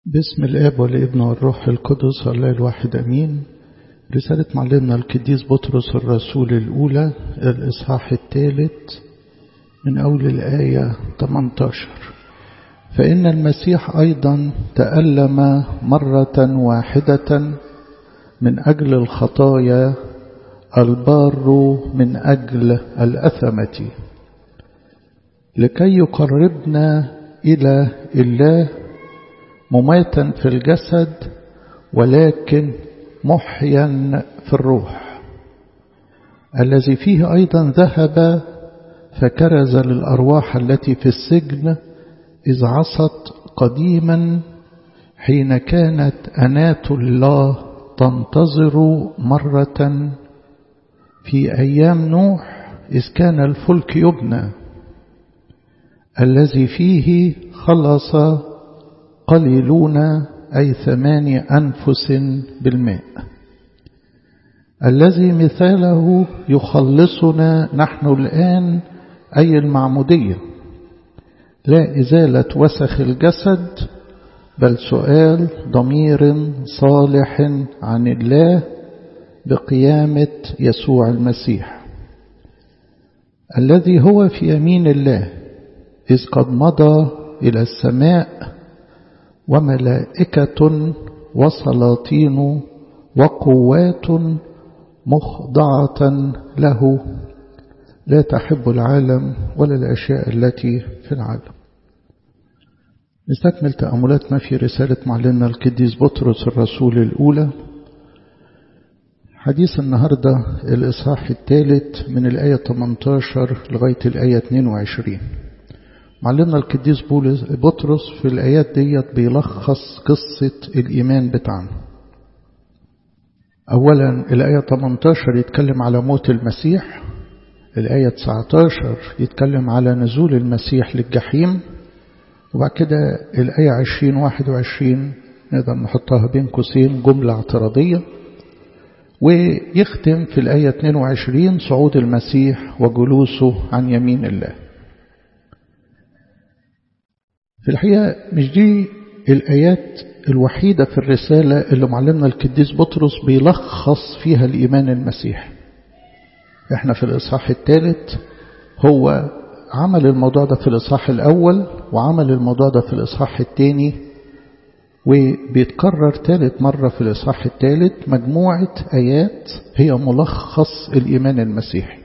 باسم الاب والابن والروح القدس الله الواحد امين رسالة معلمنا القديس بطرس الرسول الاولى الاصحاح الثالث من اول الايه 18 فان المسيح ايضا تالم مره واحده من اجل الخطايا البار من اجل الاثمه لكي يقربنا الى الله مماتا في الجسد ولكن محيا في الروح الذي فيه أيضا ذهب فكرز للأرواح التي في السجن إذ عصت قديما حين كانت أنات الله تنتظر مرة في أيام نوح إذ كان الفلك يبنى الذي فيه خلص قليلون أي ثماني أنفس بالماء الذي مثاله يخلصنا نحن الآن أي المعمودية لا إزالة وسخ الجسد بل سؤال ضمير صالح عن الله بقيامة يسوع المسيح الذي هو في يمين الله إذ قد مضى إلى السماء وملائكة وسلاطين وقوات مخضعة له لا تحب العالم ولا الأشياء التي في العالم نستكمل تأملاتنا في رسالة معلمنا القديس بطرس الرسول الأولى حديث النهاردة الإصحاح الثالث من الآية 18 لغاية الآية 22 معلمنا القديس بولس بطرس في الآيات ديت بيلخص قصة الإيمان بتاعنا أولا الآية 18 يتكلم على موت المسيح الآية 19 يتكلم على نزول المسيح للجحيم وبعد كده الآية 20 21 نقدر نحطها بين قوسين جملة اعتراضية ويختم في الآية 22 صعود المسيح وجلوسه عن يمين الله في الحقيقة مش دي الآيات الوحيدة في الرسالة اللي معلمنا القديس بطرس بيلخص فيها الإيمان المسيحي احنا في الإصحاح الثالث هو عمل الموضوع ده في الإصحاح الأول وعمل الموضوع ده في الإصحاح الثاني وبيتكرر ثالث مرة في الإصحاح الثالث مجموعة آيات هي ملخص الإيمان المسيحي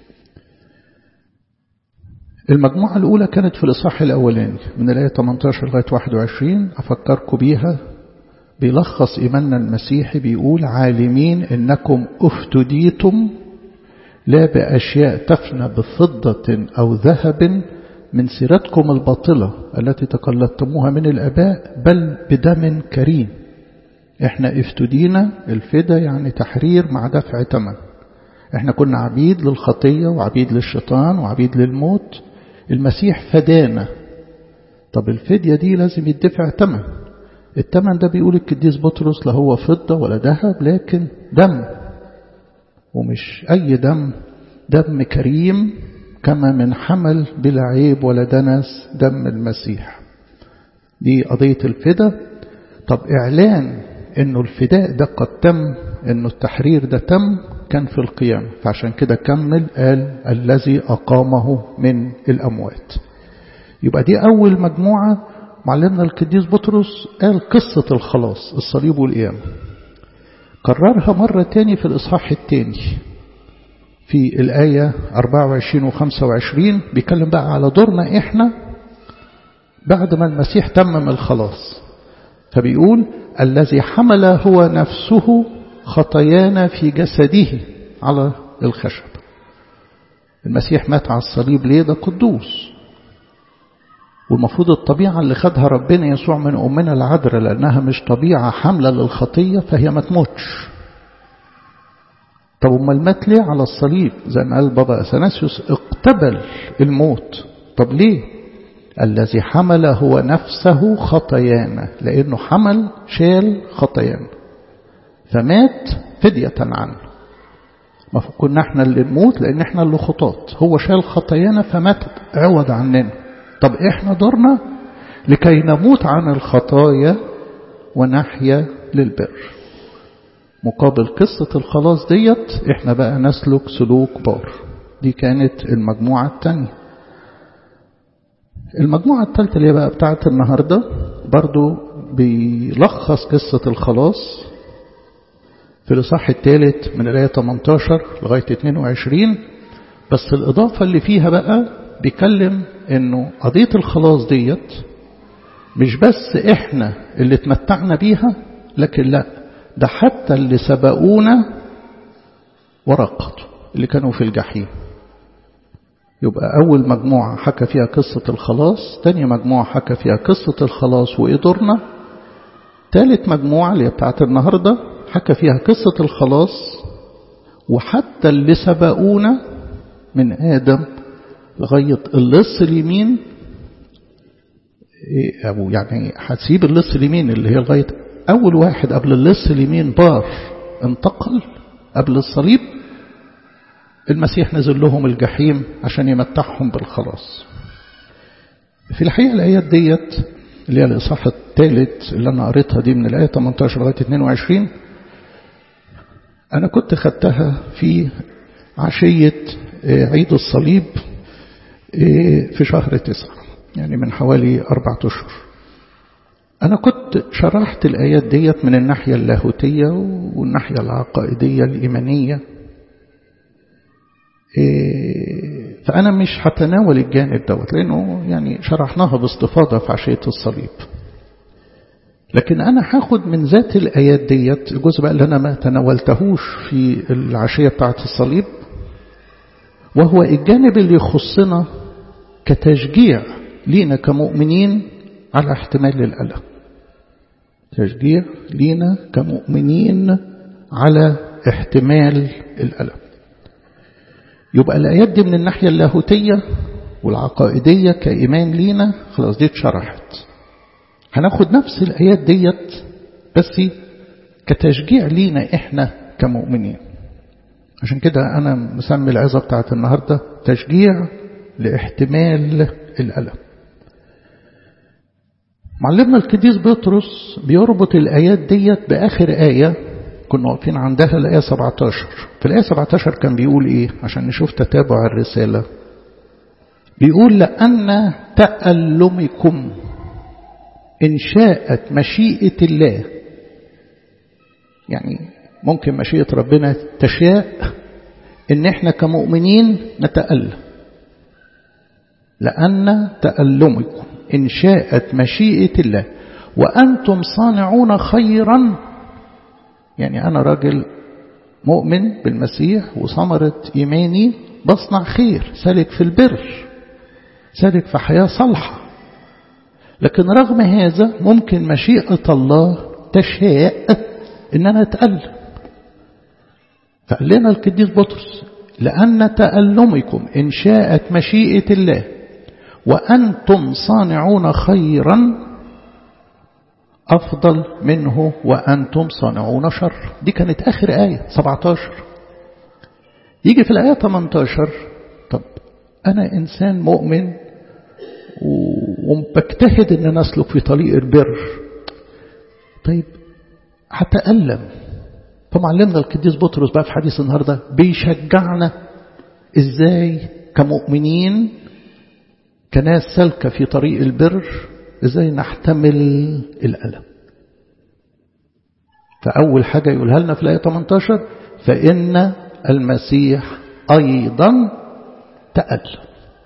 المجموعة الأولى كانت في الإصحاح الأولاني من الآية 18 لغاية 21 أفكركم بيها بيلخص إيماننا المسيحي بيقول عالمين إنكم افتديتم لا بأشياء تفنى بفضة أو ذهب من سيرتكم الباطلة التي تقلدتموها من الآباء بل بدم كريم احنا افتدينا الفدا يعني تحرير مع دفع ثمن احنا كنا عبيد للخطية وعبيد للشيطان وعبيد للموت المسيح فدانا طب الفدية دي لازم يدفع ثمن الثمن ده بيقول القديس بطرس لا هو فضة ولا ذهب لكن دم ومش أي دم دم كريم كما من حمل بلا عيب ولا دنس دم المسيح دي قضية الفدا طب إعلان إنه الفداء ده قد تم إنه التحرير ده تم كان في القيامة فعشان كده كمل قال الذي أقامه من الأموات يبقى دي أول مجموعة معلمنا القديس بطرس قال قصة الخلاص الصليب والقيامة كررها مرة تاني في الإصحاح التاني في الآية 24 و 25 بيتكلم بقى على دورنا إحنا بعد ما المسيح تمم الخلاص فبيقول الذي حمل هو نفسه خطايانا في جسده على الخشب المسيح مات على الصليب ليه ده قدوس والمفروض الطبيعة اللي خدها ربنا يسوع من أمنا العذراء لأنها مش طبيعة حاملة للخطية فهي ما تموتش طب أمال مات ليه على الصليب زي ما قال بابا أثناسيوس اقتبل الموت طب ليه الذي حمل هو نفسه خطايانا لأنه حمل شال خطايانا فمات فدية عنه ما كنا احنا اللي نموت لأن احنا اللي خطاط هو شال خطايانا فمات عوض عننا طب احنا دورنا لكي نموت عن الخطايا ونحيا للبر مقابل قصة الخلاص ديت احنا بقى نسلك سلوك بار دي كانت المجموعة الثانية المجموعة الثالثة اللي بقى بتاعت النهاردة برضو بيلخص قصة الخلاص في الإصحاح الثالث من الآية 18 لغاية 22 بس الإضافة اللي فيها بقى بيكلم إنه قضية الخلاص ديت مش بس إحنا اللي اتمتعنا بيها لكن لا ده حتى اللي سبقونا ورقته اللي كانوا في الجحيم يبقى أول مجموعة حكى فيها قصة الخلاص تاني مجموعة حكى فيها قصة الخلاص وإيه دورنا تالت مجموعة اللي بتاعت النهاردة حكى فيها قصة الخلاص وحتى اللي سبقونا من آدم لغاية اللص اليمين أو يعني هتسيب اللص اليمين اللي هي لغاية أول واحد قبل اللص اليمين بار انتقل قبل الصليب المسيح نزل لهم الجحيم عشان يمتعهم بالخلاص في الحقيقة الآيات ديت اللي هي الإصحاح الثالث اللي أنا قريتها دي من الآية 18 لغاية 22 أنا كنت خدتها في عشية عيد الصليب في شهر تسعة يعني من حوالي أربعة أشهر أنا كنت شرحت الآيات ديت من الناحية اللاهوتية والناحية العقائدية الإيمانية فأنا مش هتناول الجانب دوت لأنه يعني شرحناها باستفاضة في عشية الصليب لكن أنا هاخد من ذات الآيات ديت الجزء بقى اللي أنا ما تناولتهوش في العشية بتاعة الصليب وهو الجانب اللي يخصنا كتشجيع لينا كمؤمنين على احتمال الألم تشجيع لينا كمؤمنين على احتمال الألم يبقى الآيات دي من الناحية اللاهوتية والعقائدية كإيمان لينا خلاص دي اتشرحت هناخد نفس الآيات ديت بس كتشجيع لينا إحنا كمؤمنين عشان كده أنا مسمي العظة بتاعت النهاردة تشجيع لاحتمال الألم معلمنا القديس بطرس بيربط الآيات ديت بآخر آية كنا واقفين عندها الآية 17 في الآية 17 كان بيقول إيه عشان نشوف تتابع الرسالة بيقول لأن تألمكم إن شاءت مشيئة الله يعني ممكن مشيئة ربنا تشاء إن إحنا كمؤمنين نتألم لأن تألمكم إن شاءت مشيئة الله وأنتم صانعون خيرا يعني أنا راجل مؤمن بالمسيح وثمرة إيماني بصنع خير سالك في البر سالك في حياة صالحة لكن رغم هذا ممكن مشيئة الله تشاء إن أنا أتألم فقال لنا القديس بطرس لأن تألمكم إن شاءت مشيئة الله وأنتم صانعون خيرا أفضل منه وأنتم صانعون شر دي كانت آخر آية 17 يجي في الآية 18 طب أنا إنسان مؤمن وبجتهد أن نسلك في طريق البر طيب هتألم فمعلمنا القديس بطرس بقى في حديث النهاردة بيشجعنا إزاي كمؤمنين كناس سالكة في طريق البر ازاي نحتمل الألم فأول حاجة يقولها لنا في الآية 18 فإن المسيح أيضا تألم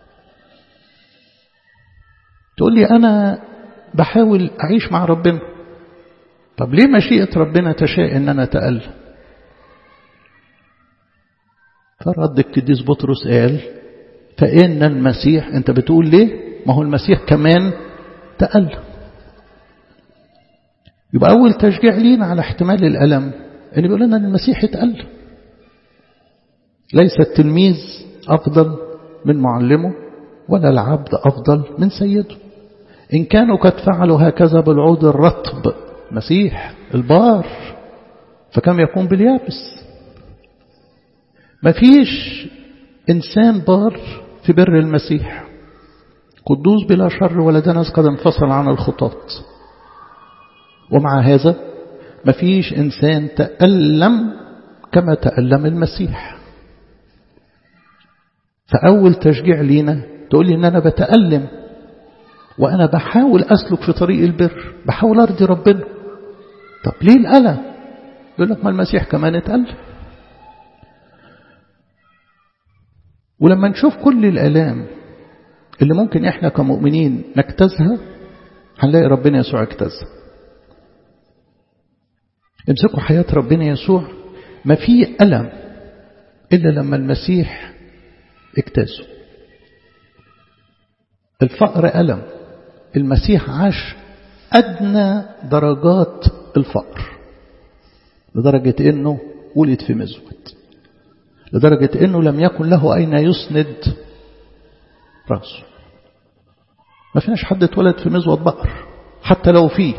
تقول لي أنا بحاول أعيش مع ربنا طب ليه مشيئة ربنا تشاء أن أنا أتألم فرد القديس بطرس قال فإن المسيح أنت بتقول ليه ما هو المسيح كمان تألم يبقى أول تشجيع لينا على احتمال الألم أن بيقول لنا أن المسيح يتألم ليس التلميذ أفضل من معلمه ولا العبد أفضل من سيده إن كانوا قد فعلوا هكذا بالعود الرطب مسيح البار فكم يكون باليابس مفيش إنسان بار في بر المسيح قدوس بلا شر ولا دنس قد انفصل عن الخطاط ومع هذا مفيش إنسان تألم كما تألم المسيح فأول تشجيع لينا تقول لي إن أنا بتألم وأنا بحاول أسلك في طريق البر بحاول أرضي ربنا طب ليه الألم يقول لك ما المسيح كمان اتألم ولما نشوف كل الآلام اللي ممكن إحنا كمؤمنين نجتازها هنلاقي ربنا يسوع اجتازها امسكوا حياة ربنا يسوع ما في ألم إلا لما المسيح اجتازه الفقر ألم المسيح عاش أدنى درجات الفقر لدرجة أنه ولد في مزود لدرجة أنه لم يكن له أين يسند رأسه ما فيناش حد اتولد في مزود بقر حتى لو فيه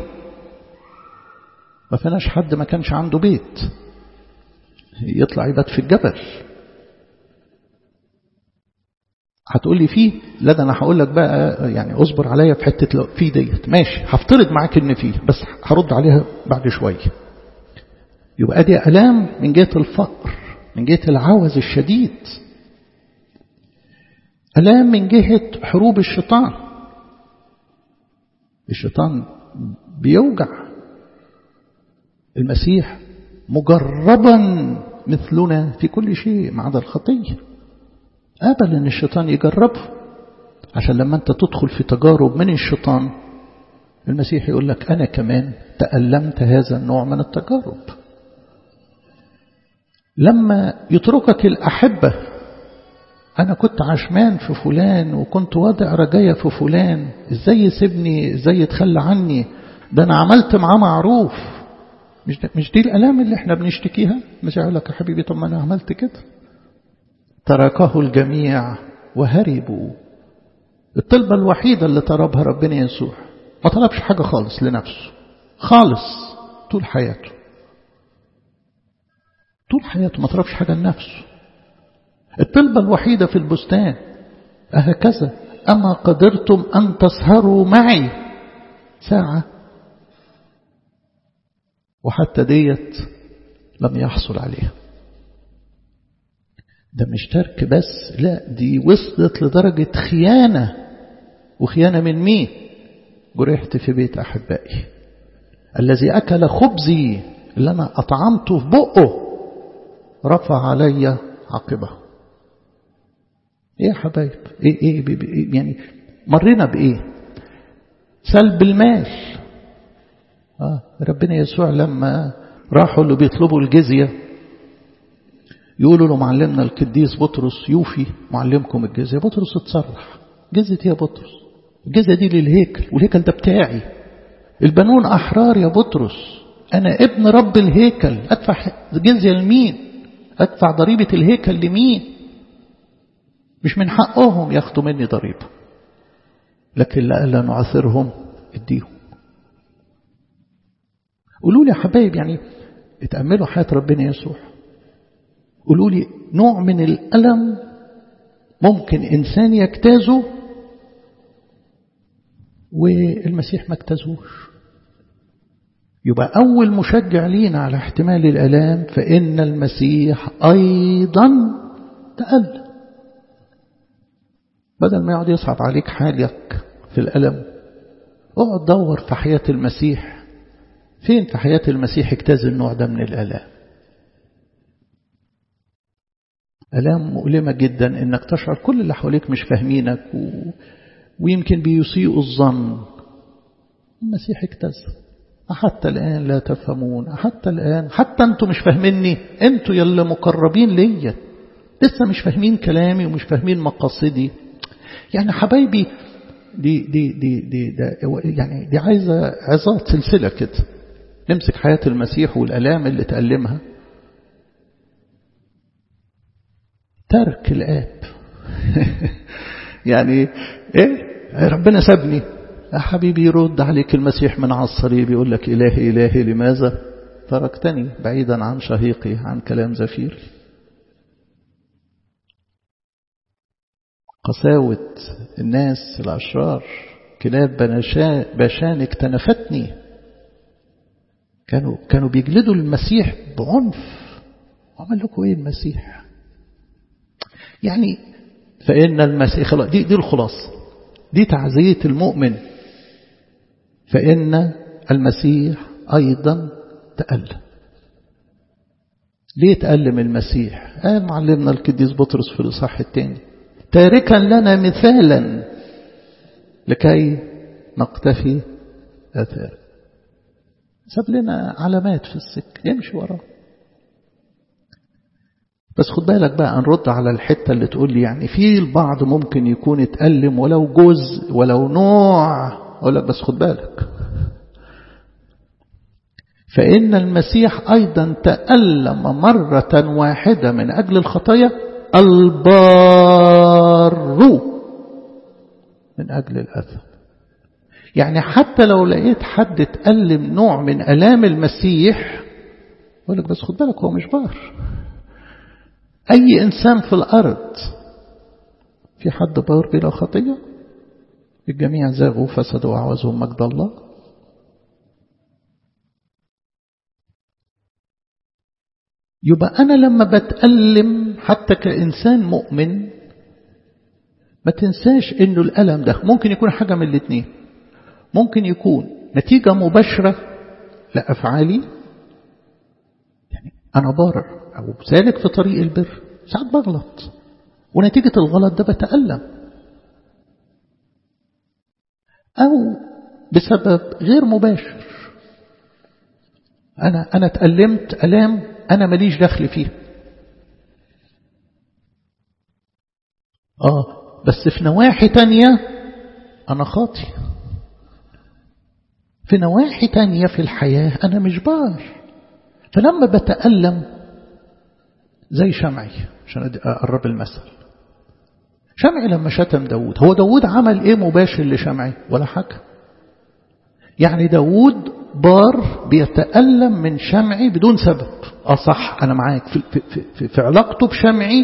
ما فيناش حد ما كانش عنده بيت يطلع يبات في الجبل هتقول لي فيه لا ده انا هقول لك بقى يعني اصبر عليا في حته لو في ديت ماشي هفترض معاك ان فيه بس هرد عليها بعد شويه يبقى دي الام من جهه الفقر من جهه العوز الشديد الام من جهه حروب الشيطان الشيطان بيوجع المسيح مجربا مثلنا في كل شيء ما عدا الخطيه قبل ان الشيطان يجربه عشان لما انت تدخل في تجارب من الشيطان المسيح يقول لك انا كمان تألمت هذا النوع من التجارب لما يتركك الأحبة أنا كنت عشمان في فلان وكنت واضع رجايا في فلان إزاي يسيبني إزاي يتخلى عني ده أنا عملت معاه معروف مش, مش دي الألام اللي احنا بنشتكيها مش يقول لك يا حبيبي طب ما أنا عملت كده تركه الجميع وهربوا الطلبة الوحيدة اللي طلبها ربنا يسوع ما طلبش حاجة خالص لنفسه خالص طول حياته طول حياته ما طلبش حاجة لنفسه الطلبة الوحيدة في البستان أهكذا أما قدرتم أن تسهروا معي ساعة وحتى ديت لم يحصل عليها ده مش ترك بس لا دي وصلت لدرجة خيانة وخيانة من مين جرحت في بيت أحبائي الذي أكل خبزي اللي أنا أطعمته في بقه رفع علي عقبه ايه يا حبايب ايه ايه, بي بي يعني مرينا بايه سلب المال آه ربنا يسوع لما راحوا اللي بيطلبوا الجزيه يقولوا له معلمنا القديس بطرس يوفي معلمكم الجزيه بطرس اتصرح جزيه يا بطرس الجزيه دي للهيكل والهيكل ده بتاعي البنون احرار يا بطرس انا ابن رب الهيكل ادفع جزيه لمين ادفع ضريبه الهيكل لمين مش من حقهم ياخدوا مني ضريبة لكن لألا نعثرهم اديهم قولوا لي يا حبايب يعني اتأملوا حياة ربنا يسوع قولوا لي نوع من الألم ممكن إنسان يجتازه والمسيح ما اجتازوش يبقى أول مشجع لينا على احتمال الألام فإن المسيح أيضا تألم بدل ما يقعد يصعب عليك حالك في الألم اقعد دور في حياة المسيح فين في حياة المسيح اجتاز النوع ده من الألام ألام مؤلمة جدا إنك تشعر كل اللي حواليك مش فاهمينك و... ويمكن بيسيئوا الظن المسيح اجتاز حتى الآن لا تفهمون حتى الآن حتى أنتم مش فاهميني أنتوا يلي مقربين ليا لسه مش فاهمين كلامي ومش فاهمين مقاصدي يعني حبايبي دي دي دي دي ده يعني دي عايزه عظات سلسله كده نمسك حياه المسيح والالام اللي تألمها ترك الاب يعني ايه ربنا سابني يا حبيبي يرد عليك المسيح من على الصليب يقول لك إلهي إلهي لماذا تركتني بعيدا عن شهيقي عن كلام زفير قساوة الناس الأشرار كلاب باشان اكتنفتني كانوا كانوا بيجلدوا المسيح بعنف وعمل لكم ايه المسيح يعني فإن المسيح خلاص دي دي الخلاصة دي تعزية المؤمن فإن المسيح أيضا تألم ليه تألم المسيح قال معلمنا القديس بطرس في الإصحاح الثاني تاركا لنا مثالا لكي نقتفي آثار ساب لنا علامات في السكة يمشي وراه بس خد بالك بقى نرد على الحتة اللي تقول لي يعني في البعض ممكن يكون اتألم ولو جزء ولو نوع أقول لك بس خد بالك فإن المسيح أيضا تألم مرة واحدة من أجل الخطايا البار من أجل الأذى يعني حتى لو لقيت حد تألم نوع من ألام المسيح أقول لك بس خد بالك هو مش بار أي إنسان في الأرض في حد بار بلا خطية الجميع زاغوا فسدوا وعوزهم مجد الله يبقى أنا لما بتألم حتى كإنسان مؤمن ما تنساش إنه الألم ده ممكن يكون حاجة من الاثنين ممكن يكون نتيجة مباشرة لأفعالي يعني أنا بارر أو سالك في طريق البر ساعات بغلط ونتيجة الغلط ده بتألم أو بسبب غير مباشر أنا أنا تألمت ألام أنا ماليش دخل فيه آه بس في نواحي تانية أنا خاطي في نواحي تانية في الحياة أنا مش بار فلما بتألم زي شمعي عشان أقرب المثل شمعي لما شتم داود هو داود عمل إيه مباشر لشمعي ولا حاجة يعني داود بار بيتألم من شمعي بدون سبب اه صح أنا معاك في, في, في, في علاقته بشمعي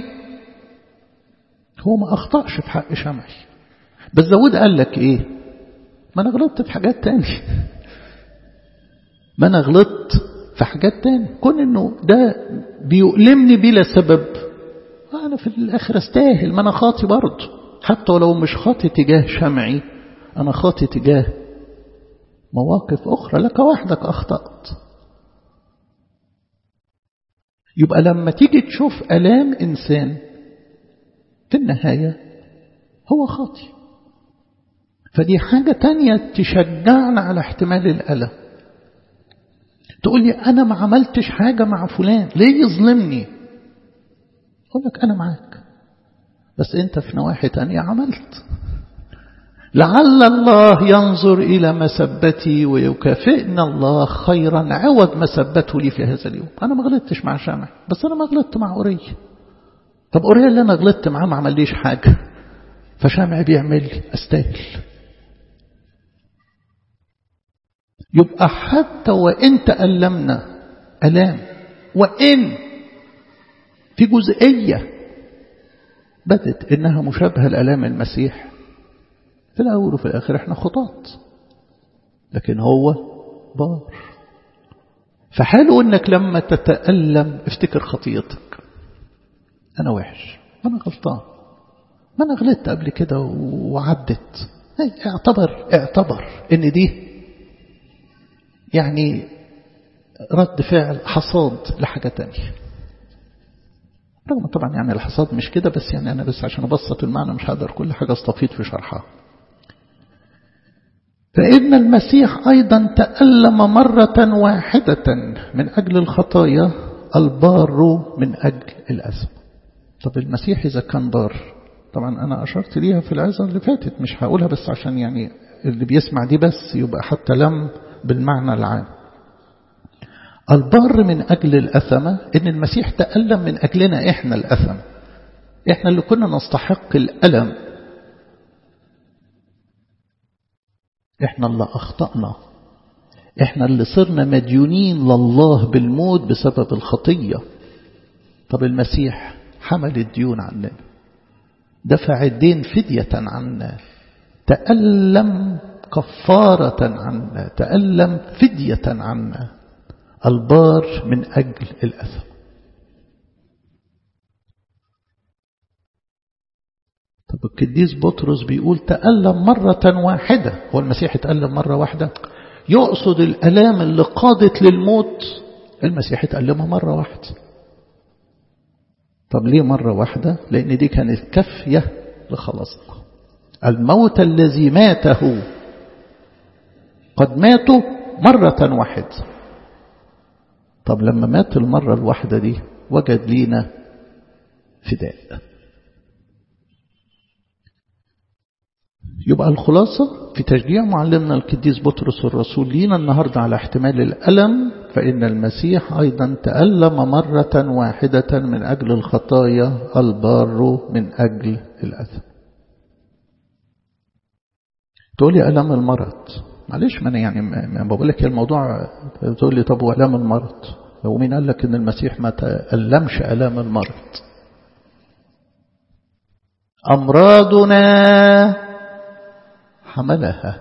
هو ما أخطأش في حق شمعي بس داود قال لك إيه ما أنا غلطت في حاجات تانية ما أنا غلطت في حاجات تانية كون إنه ده بيؤلمني بلا سبب أنا في الآخر أستاهل ما أنا خاطي برضه حتى ولو مش خاطي تجاه شمعي أنا خاطي تجاه مواقف أخرى لك وحدك أخطأت يبقى لما تيجي تشوف ألام إنسان في النهاية هو خاطي فدي حاجة تانية تشجعنا على احتمال الألم تقول لي أنا ما عملتش حاجة مع فلان ليه يظلمني أقول لك أنا معاك بس أنت في نواحي تانية عملت لعل الله ينظر إلى مسبتي ويكافئنا الله خيرا عوض مسبته لي في هذا اليوم أنا ما غلطتش مع شامع بس أنا ما غلطت مع أوري طب أوري اللي أنا غلطت معاه ما عمليش حاجة فشامع بيعمل لي أستاهل يبقى حتى وإن تألمنا ألام وإن في جزئية بدت إنها مشابهة لألام المسيح في الأول وفي الآخر إحنا خطاط لكن هو بار فحلو إنك لما تتألم افتكر خطيتك أنا وحش أنا غلطان ما أنا غلطت قبل كده وعدت اعتبر اعتبر إن دي يعني رد فعل حصاد لحاجة تانية رغم طبعا يعني الحصاد مش كده بس يعني أنا بس عشان أبسط المعنى مش هقدر كل حاجة استفيد في شرحها فإن المسيح أيضا تألم مرة واحدة من أجل الخطايا البار من أجل الأثم طب المسيح إذا كان بار طبعا أنا أشرت ليها في العظة اللي فاتت مش هقولها بس عشان يعني اللي بيسمع دي بس يبقى حتى لم بالمعنى العام البار من أجل الأثمة إن المسيح تألم من أجلنا إحنا الأثم إحنا اللي كنا نستحق الألم إحنا اللي أخطأنا إحنا اللي صرنا مديونين لله بالموت بسبب الخطية طب المسيح حمل الديون عننا دفع الدين فدية عنا تألم كفارة عنا تألم فدية عنا البار من أجل الأثم طب القديس بطرس بيقول تألم مرة واحدة هو المسيح اتألم مرة واحدة يقصد الألام اللي قادت للموت المسيح اتألمها مرة واحدة طب ليه مرة واحدة لأن دي كانت كافية لخلاصكم الموت الذي ماته قد ماتوا مرة واحدة طب لما مات المرة الواحدة دي وجد لينا فداء يبقى الخلاصة في تشجيع معلمنا القديس بطرس الرسول لينا النهاردة على احتمال الألم فإن المسيح أيضا تألم مرة واحدة من أجل الخطايا البار من أجل الأثم تقولي ألم المرض معلش ما أنا يعني ما بقول لك الموضوع تقول لي طب وألم المرض هو مين قال لك إن المسيح ما تألمش ألام المرض أمراضنا حملها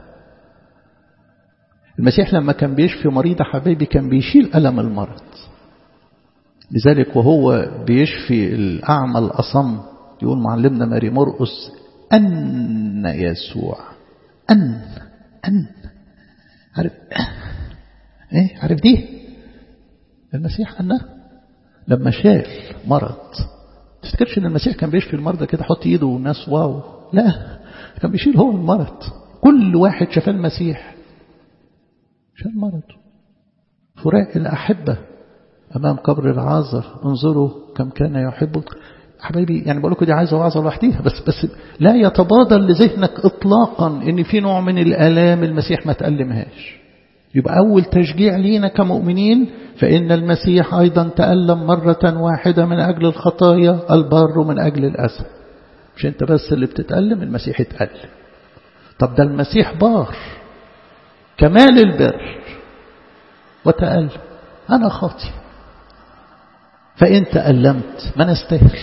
المسيح لما كان بيشفي مريضة حبيبي كان بيشيل ألم المرض لذلك وهو بيشفي الأعمى الأصم يقول معلمنا ماري مرقس أن يسوع أن أن عارف إيه عارف دي المسيح أن لما شال مرض تفتكرش ان المسيح كان بيشفي المرضى كده حط ايده والناس واو لا كان بيشيل هو المرض كل واحد شاف المسيح شال مرض فراق الأحبة أمام قبر العازر انظروا كم كان يحبه حبايبي يعني بقول لكم دي عايزة وعظة لوحديها بس بس لا يتبادر لذهنك إطلاقا إن في نوع من الآلام المسيح ما تألمهاش يبقى أول تشجيع لينا كمؤمنين فإن المسيح أيضا تألم مرة واحدة من أجل الخطايا البار من أجل الأسى مش أنت بس اللي بتتألم المسيح اتألم طب ده المسيح بار كمال البر وتألم أنا خاطي فإن تألمت ما نستاهل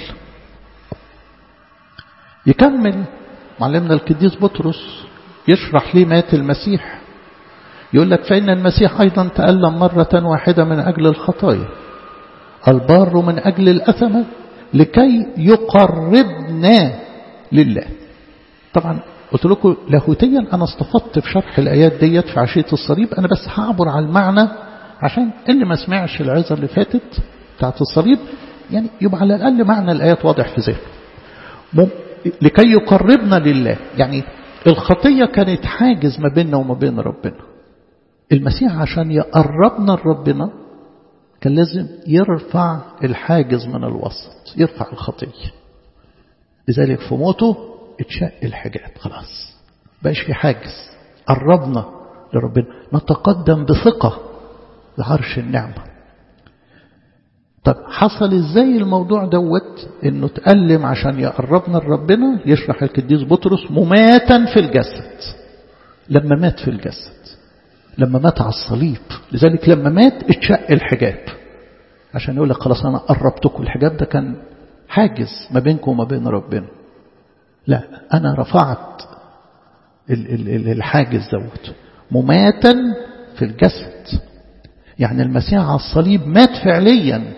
يكمل معلمنا القديس بطرس يشرح ليه مات المسيح يقول لك فإن المسيح أيضا تألم مرة واحدة من أجل الخطايا البار من أجل الأثمة لكي يقربنا لله طبعا قلت لكم لاهوتيا أنا استفدت في شرح الآيات ديت في عشية الصليب أنا بس هعبر على المعنى عشان اللي ما سمعش العظة اللي فاتت بتاعت الصليب يعني يبقى على الأقل معنى الآيات واضح في ذهنه لكي يقربنا لله يعني الخطية كانت حاجز ما بيننا وما بين ربنا المسيح عشان يقربنا لربنا كان لازم يرفع الحاجز من الوسط يرفع الخطية لذلك في موته اتشق الحجاب خلاص بقاش في حاجز قربنا لربنا نتقدم بثقة لعرش النعمة طب حصل ازاي الموضوع دوت انه تألم عشان يقربنا لربنا يشرح القديس بطرس مماتا في الجسد لما مات في الجسد لما مات على الصليب لذلك لما مات اتشق الحجاب عشان يقول لك خلاص انا قربتكم الحجاب ده كان حاجز ما بينكم وما بين ربنا لا انا رفعت الحاجز دوت مماتا في الجسد يعني المسيح على الصليب مات فعليا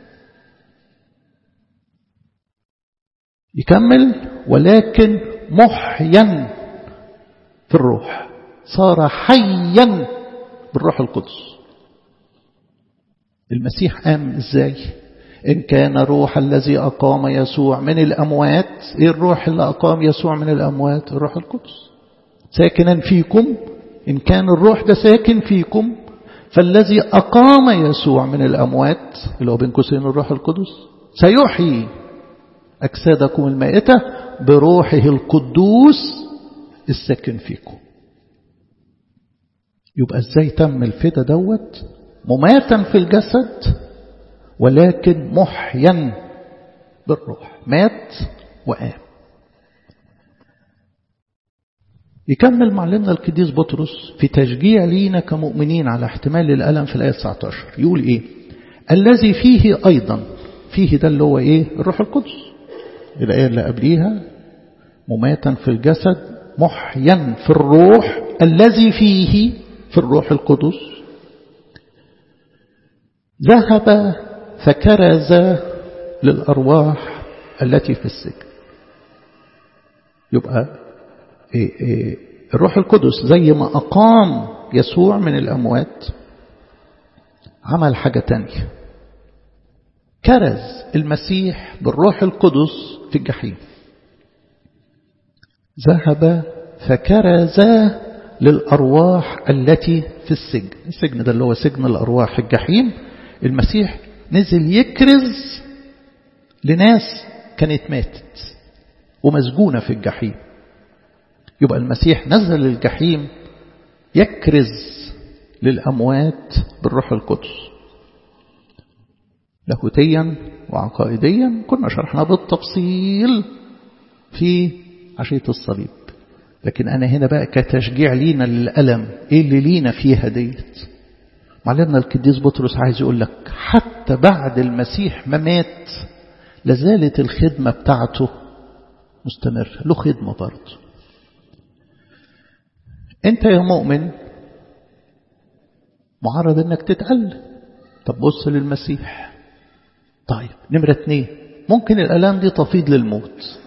يكمل ولكن محيا في الروح صار حيا بالروح القدس المسيح قام ازاي إن كان روح الذي أقام يسوع من الأموات إيه الروح اللي أقام يسوع من الأموات الروح القدس ساكنا فيكم إن كان الروح ده ساكن فيكم فالذي أقام يسوع من الأموات اللي هو بين قوسين الروح القدس سيحيي أجسادكم المائتة بروحه القدوس الساكن فيكم يبقى ازاي تم الفدا دوت مماتا في الجسد ولكن محيا بالروح مات وقام يكمل معلمنا القديس بطرس في تشجيع لينا كمؤمنين على احتمال الألم في الآية 19 يقول إيه الذي فيه أيضا فيه ده اللي هو إيه الروح القدس الآية اللي قبليها مماتا في الجسد محيا في الروح الذي فيه في الروح القدس ذهب فكرز للأرواح التي في السجن يبقى إيه إيه الروح القدس زي ما أقام يسوع من الأموات عمل حاجة تانية كرز المسيح بالروح القدس في الجحيم ذهب فكرز للأرواح التي في السجن السجن ده اللي هو سجن الأرواح الجحيم المسيح نزل يكرز لناس كانت ماتت ومسجونة في الجحيم يبقى المسيح نزل الجحيم يكرز للأموات بالروح القدس لاهوتيا وعقائديا كنا شرحنا بالتفصيل في عشية الصليب لكن أنا هنا بقى كتشجيع لينا للألم إيه اللي لينا فيها ديت معلمنا القديس بطرس عايز يقول لك حتى بعد المسيح ما مات لازالت الخدمة بتاعته مستمرة له خدمة برضه انت يا مؤمن معرض انك تتألم طب بص للمسيح طيب نمرة اتنين ممكن الألام دي تفيض للموت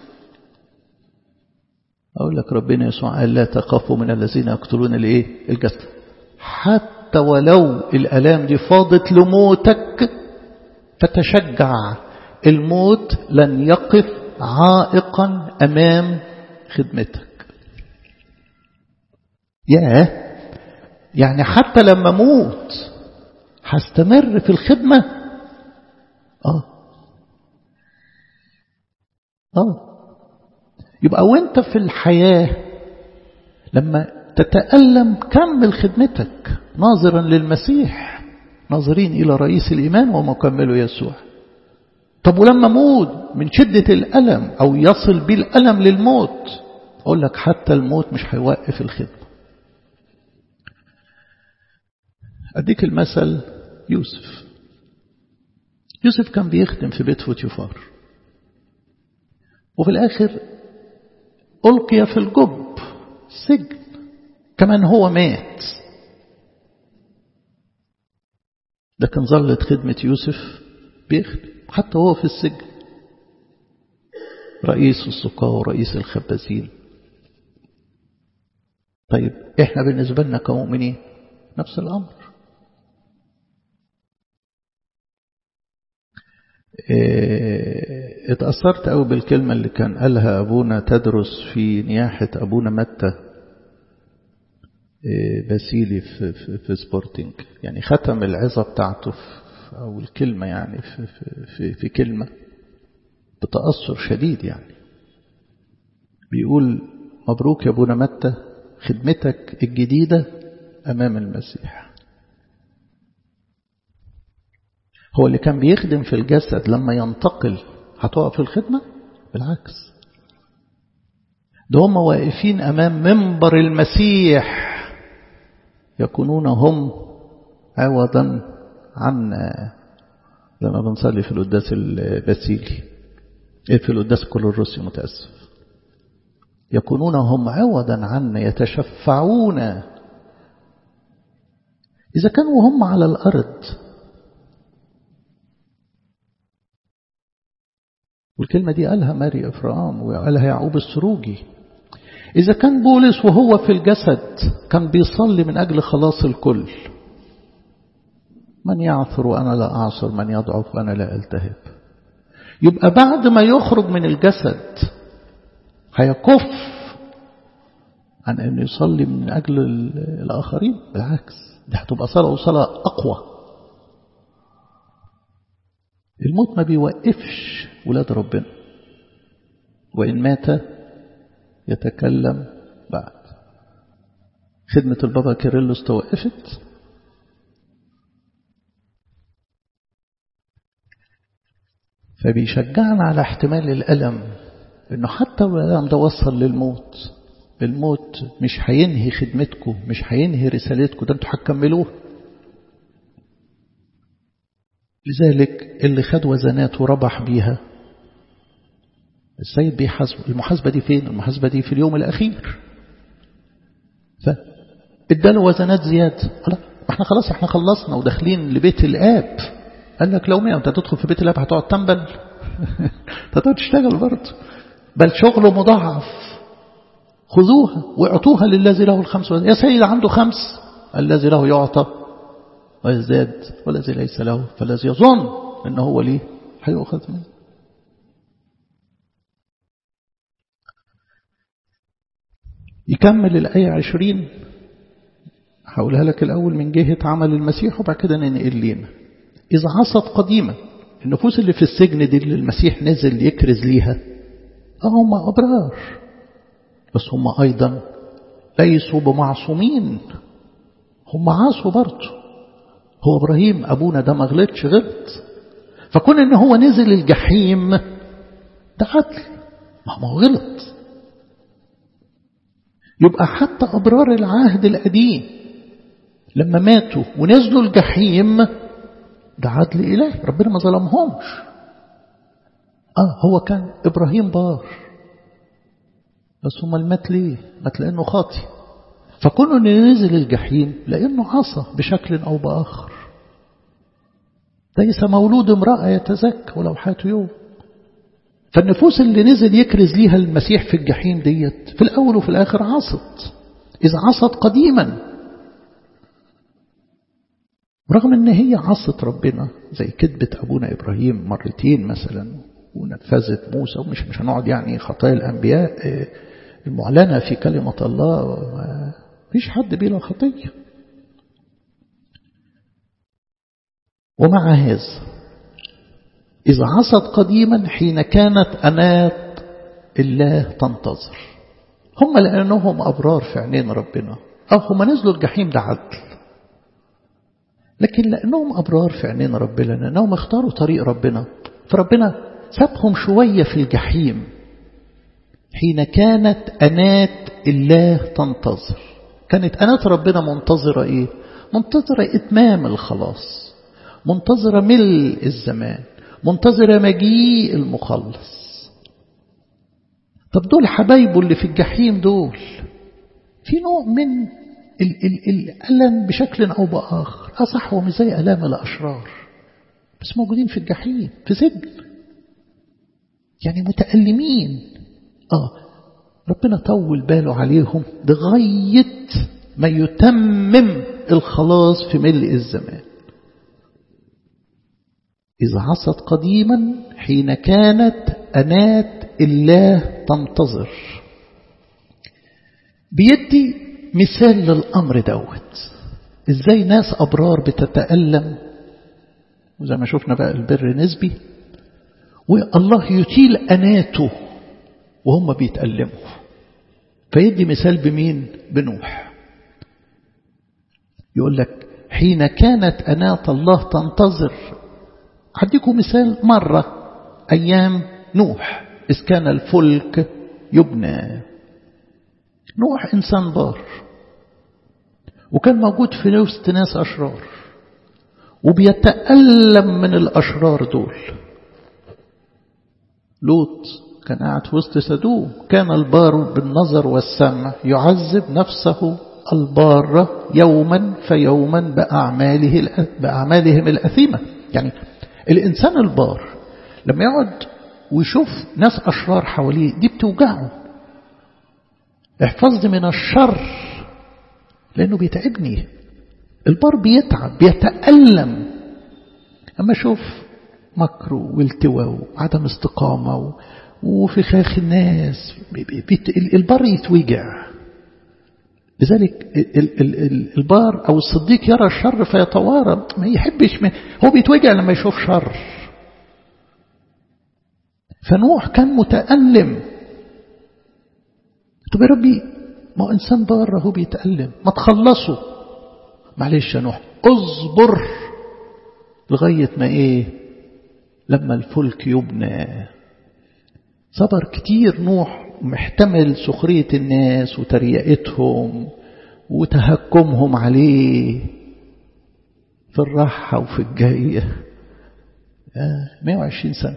أقول لك ربنا يسوع قال لا تخافوا من الذين يقتلون الايه الجسد حتى ولو الألام دي فاضت لموتك فتشجع الموت لن يقف عائقا أمام خدمتك ياه يعني حتى لما موت هستمر في الخدمة آه آه يبقى وانت في الحياة لما تتألم كمل خدمتك ناظرا للمسيح ناظرين إلى رئيس الإيمان ومكمله يسوع طب ولما موت من شدة الألم أو يصل بي الألم للموت أقول لك حتى الموت مش هيوقف الخدمة أديك المثل يوسف يوسف كان بيخدم في بيت فوتيفار وفي الآخر ألقي في الجب سجن كمان هو مات لكن ظلت خدمة يوسف بيخدم حتى هو في السجن رئيس السقاة ورئيس الخبازين طيب احنا بالنسبة لنا كمؤمنين نفس الأمر اه اتأثرت قوي بالكلمة اللي كان قالها أبونا تدرس في نياحة أبونا متى اه باسيلي في, في, في سبورتنج يعني ختم العظة بتاعته في أو الكلمة يعني في, في, في, في كلمة بتأثر شديد يعني بيقول مبروك يا أبونا متى خدمتك الجديدة أمام المسيح هو اللي كان بيخدم في الجسد لما ينتقل هتقف الخدمة بالعكس ده هم واقفين أمام منبر المسيح يكونون هم عوضا عن لما بنصلي في القداس الباسيلي في القداس كل الروسي متأسف يكونون هم عوضا عنا يتشفعون إذا كانوا هم على الأرض والكلمة دي قالها ماري إفرام وقالها يعقوب السروجي إذا كان بولس وهو في الجسد كان بيصلي من أجل خلاص الكل من يعثر وأنا لا أعصر من يضعف وأنا لا ألتهب يبقى بعد ما يخرج من الجسد هيكف عن أن يصلي من أجل الآخرين بالعكس دي هتبقى صلاة وصلاة أقوى الموت ما بيوقفش ولاد ربنا وإن مات يتكلم بعد خدمة البابا كيرلس توقفت فبيشجعنا على احتمال الألم إنه حتى لو الألم ده وصل للموت الموت مش هينهي خدمتكم مش هينهي رسالتكم ده انتوا هتكملوه لذلك اللي خد وزنات وربح بيها السيد بيحاسب المحاسبة دي فين المحاسبة دي في اليوم الأخير فاداله وزنات زيادة ما احنا خلاص احنا خلصنا وداخلين لبيت الآب قال لك لو مئة أنت تدخل في بيت الأب هتقعد تنبل هتقعد تشتغل برضه بل شغله مضاعف خذوها واعطوها للذي له الخمس يا سيد عنده خمس الذي له يعطى ويزداد والذي ليس له فالذي يظن أنه هو ليه هيؤخذ منه يكمل الآية عشرين هقولها لك الأول من جهة عمل المسيح وبعد كده ننقل لينا إذا عصت قديما النفوس اللي في السجن دي اللي المسيح نزل يكرز ليها هم أبرار بس هم أيضا ليسوا بمعصومين هم عاصوا برضه هو إبراهيم أبونا ده ما غلطش غلط فكون إن هو نزل الجحيم ده عدل ما هو غلط يبقى حتى أبرار العهد القديم لما ماتوا ونزلوا الجحيم ده عدل إله ربنا ما ظلمهمش آه هو كان إبراهيم بار بس هم المات ليه مات لأنه خاطي فكونه أنه نزل الجحيم لأنه عصى بشكل أو بآخر ليس مولود امرأة يتزكى ولو حات يوم فالنفوس اللي نزل يكرز ليها المسيح في الجحيم ديت في الأول وفي الآخر عصت إذا عصت قديما رغم ان هي عصت ربنا زي كذبة أبونا إبراهيم مرتين مثلا ونفذت موسى ومش مش هنقعد يعني خطايا الأنبياء المعلنة في كلمة الله فيش حد بلا خطية ومع هذا إذا عصت قديما حين كانت أنات الله تنتظر هم لأنهم أبرار في عينين ربنا أو هم نزلوا الجحيم ده عدل لكن لأنهم أبرار في عينين ربنا لأنهم اختاروا طريق ربنا فربنا سابهم شوية في الجحيم حين كانت أنات الله تنتظر كانت أنات ربنا منتظرة إيه منتظرة إتمام الخلاص منتظرة ملء الزمان منتظرة مجيء المخلص طب دول حبايبه اللي في الجحيم دول في نوع من ال ال الألم بشكل أو بآخر أصح هو مش زي ألام الأشرار بس موجودين في الجحيم في سجن يعني متألمين آه ربنا طول باله عليهم لغاية ما يتمم الخلاص في ملء الزمان إذا عصت قديما حين كانت أنات الله تنتظر بيدي مثال للأمر دوت إزاي ناس أبرار بتتألم وزي ما شفنا بقى البر نسبي والله يطيل أناته وهم بيتألموا فيدي مثال بمين بنوح يقول لك حين كانت أنات الله تنتظر هديكم مثال مرة أيام نوح إذ كان الفلك يبنى نوح إنسان بار وكان موجود في وسط ناس أشرار وبيتألم من الأشرار دول لوط كان قاعد في وسط سدوم كان البار بالنظر والسمع يعذب نفسه البار يوما فيوما بأعماله بأعمالهم الأثيمة يعني الإنسان البار لما يقعد ويشوف ناس أشرار حواليه دي بتوجعه احفظني من الشر لأنه بيتعبني البار بيتعب بيتألم أما أشوف مكر والتواء وعدم استقامة وفخاخ الناس البار يتوجع لذلك البار أو الصديق يرى الشر فيتوارى ما يحبش ما هو بيتوجع لما يشوف شر فنوح كان متألم طب يا ربي ما هو إنسان بار هو بيتألم ما تخلصوا معلش يا نوح اصبر لغاية ما ايه لما الفلك يبنى صبر كتير نوح محتمل سخرية الناس وتريقتهم وتهكمهم عليه في الراحة وفي الجاية آه 120 سنة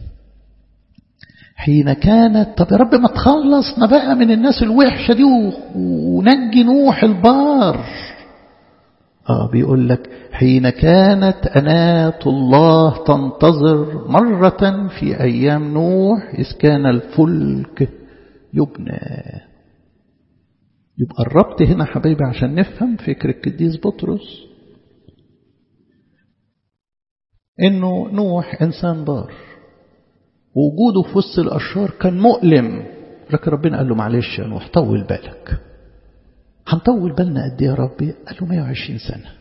حين كانت طب يا رب ما تخلصنا بقى من الناس الوحشة دي ونجي نوح البار آه بيقول لك حين كانت أنات الله تنتظر مرة في أيام نوح إذ كان الفلك يبنى يبقى الربط هنا حبايبي عشان نفهم فكر القديس بطرس انه نوح انسان بار ووجوده في وسط الاشرار كان مؤلم لكن ربنا قال له معلش يا نوح طول بالك هنطول بالنا قد ايه يا ربي قال له 120 سنه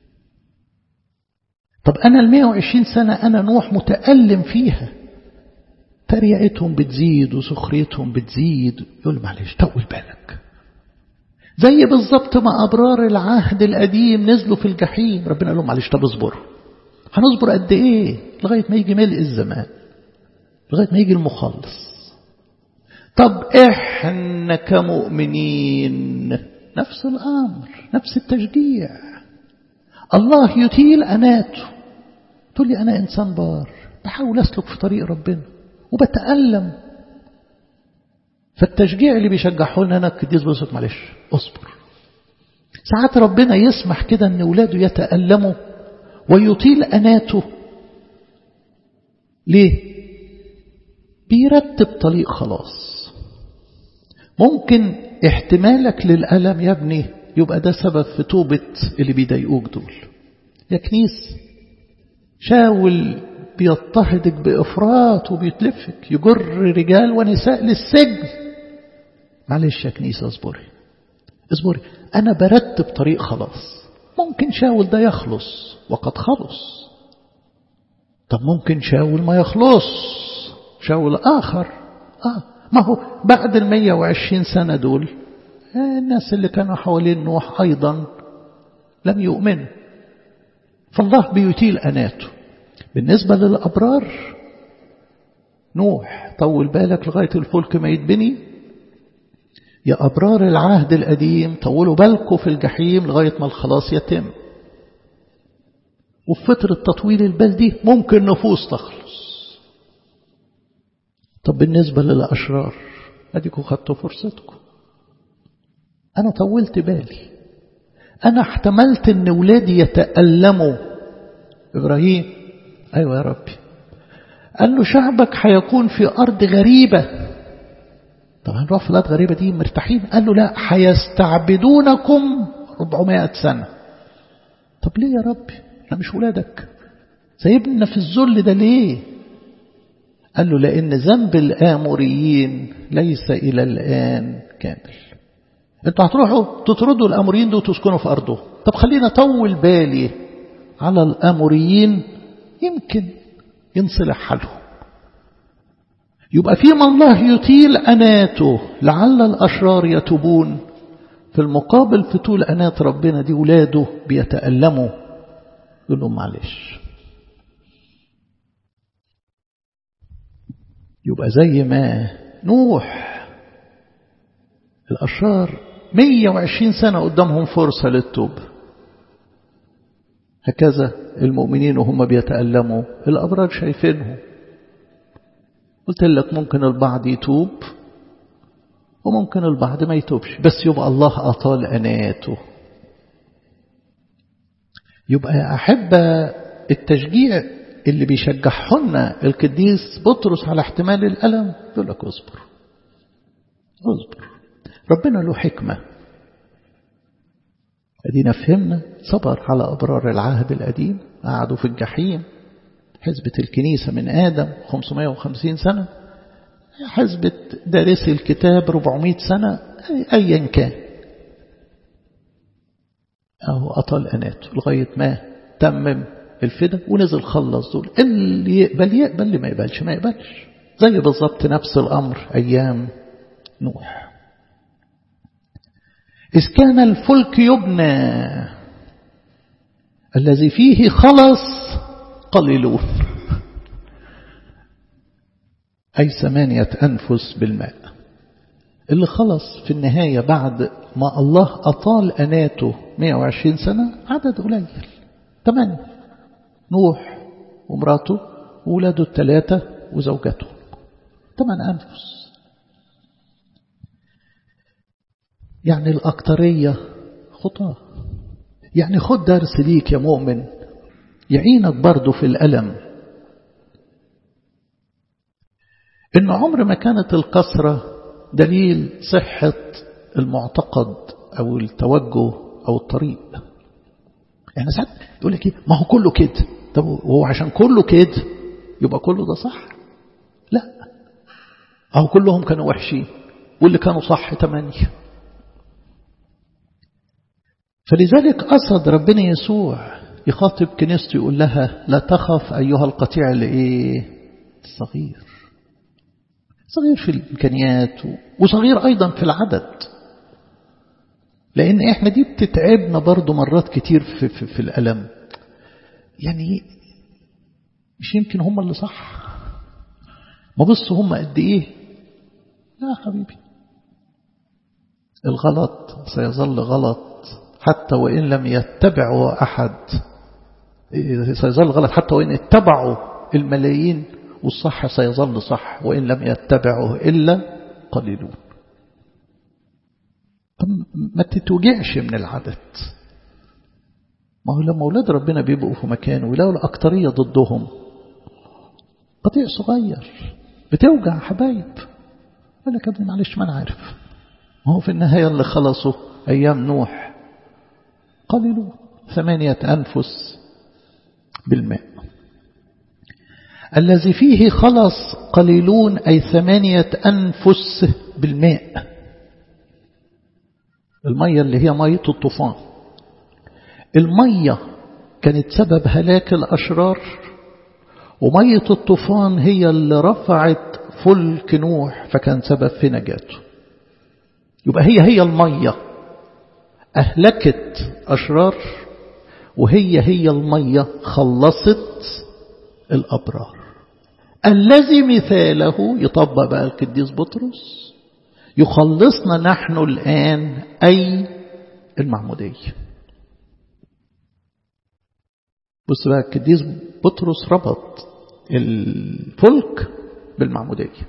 طب انا ال 120 سنه انا نوح متالم فيها تريقتهم بتزيد وسخريتهم بتزيد يقول معلش طول بالك زي بالظبط ما أبرار العهد القديم نزلوا في الجحيم ربنا قال لهم معلش طب اصبروا هنصبر قد إيه لغاية ما يجي ملء الزمان لغاية ما يجي المخلص طب إحنا كمؤمنين نفس الأمر نفس التشجيع الله يطيل أناته تقول لي أنا إنسان بار بحاول أسلك في طريق ربنا وبتألم فالتشجيع اللي بيشجعه لنا أنا القديس بيقول معلش اصبر ساعات ربنا يسمح كده ان اولاده يتألموا ويطيل أناته ليه بيرتب طريق خلاص ممكن احتمالك للألم يا ابني يبقى ده سبب في توبة اللي بيضايقوك دول يا كنيس شاول بيضطهدك بإفراط وبيتلفك يجر رجال ونساء للسجن معلش يا كنيسة اصبري اصبري أنا برتب طريق خلاص ممكن شاول ده يخلص وقد خلص طب ممكن شاول ما يخلص شاول آخر آه ما هو بعد المية وعشرين سنة دول الناس اللي كانوا حوالين نوح أيضا لم يؤمنوا فالله بيطيل أناته بالنسبة للأبرار نوح طول بالك لغاية الفلك ما يتبني يا أبرار العهد القديم طولوا بالكم في الجحيم لغاية ما الخلاص يتم وفي فترة تطويل البال دي ممكن نفوس تخلص طب بالنسبة للأشرار أديكم خدتوا فرصتكم أنا طولت بالي أنا احتملت أن ولادي يتألموا إبراهيم أيوة يا ربي قال له شعبك هيكون في أرض غريبة طب هنروح في الأرض غريبة دي مرتاحين قال له لا هيستعبدونكم 400 سنة طب ليه يا ربي احنا مش ولادك سايبنا في الذل ده ليه قال له لأن ذنب الآموريين ليس إلى الآن كامل انتوا هتروحوا تطردوا الآموريين دول وتسكنوا في أرضه طب خلينا طول بالي على الآموريين يمكن ينصلح حالهم يبقى فيما الله يطيل أناته لعل الأشرار يتوبون في المقابل في طول أنات ربنا دي ولاده بيتألموا يقول لهم معلش يبقى زي ما نوح الأشرار 120 سنة قدامهم فرصة للتوبة هكذا المؤمنين وهم بيتألموا الأبرار شايفينهم قلت لك ممكن البعض يتوب وممكن البعض ما يتوبش بس يبقى الله أطال أناته يبقى أحب التشجيع اللي بيشجعهن القديس بطرس على احتمال الألم يقول لك اصبر اصبر ربنا له حكمة ادينا فهمنا صبر على أبرار العهد القديم قعدوا في الجحيم حزبة الكنيسة من آدم 550 سنة حزبة دارسي الكتاب 400 سنة أيا كان أهو أطل أناته لغاية ما تمم الفدا ونزل خلص دول اللي يقبل يقبل اللي ما يقبلش ما يقبلش زي بالظبط نفس الأمر أيام نوح إذ كان الفلك يبنى الذي فيه خلص قليلون أي ثمانية أنفس بالماء اللي خلص في النهاية بعد ما الله أطال أناته 120 سنة عدد قليل ثمانية نوح ومراته وولاده الثلاثة وزوجته ثمان أنفس يعني الأكترية خطاة يعني خد درس ليك يا مؤمن يعينك برضه في الألم إن عمر ما كانت الكسرة دليل صحة المعتقد أو التوجه أو الطريق يعني ساعات يقول لك إيه ما هو كله كده طب هو عشان كله كده يبقى كله ده صح لا أو كلهم كانوا وحشين واللي كانوا صح تمانية فلذلك قصد ربنا يسوع يخاطب كنيسته يقول لها لا تخف أيها القطيع الإيه الصغير صغير في الإمكانيات وصغير أيضا في العدد لأن إحنا دي بتتعبنا برضو مرات كتير في, في, في الألم يعني مش يمكن هم اللي صح ما بص هم قد إيه لا حبيبي الغلط سيظل غلط حتى وإن لم يتبعوا أحد سيظل غلط حتى وإن اتبعوا الملايين والصح سيظل صح وإن لم يتبعه إلا قليلون ما تتوجعش من العدد ما هو لما أولاد ربنا بيبقوا في مكان ولو الأكترية ضدهم قطيع صغير بتوجع حبايب يقول لك يا ابني معلش ما أنا عارف ما هو في النهاية اللي خلصوا أيام نوح قليلون ثمانية أنفس بالماء الذي فيه خلص قليلون أي ثمانية أنفس بالماء المية اللي هي مية الطوفان المية كانت سبب هلاك الأشرار ومية الطوفان هي اللي رفعت فلك نوح فكان سبب في نجاته يبقى هي هي المية أهلكت أشرار وهي هي المية خلصت الأبرار الذي مثاله يطبق بقى القديس بطرس يخلصنا نحن الآن أي المعمودية بص بقى القديس بطرس ربط الفلك بالمعمودية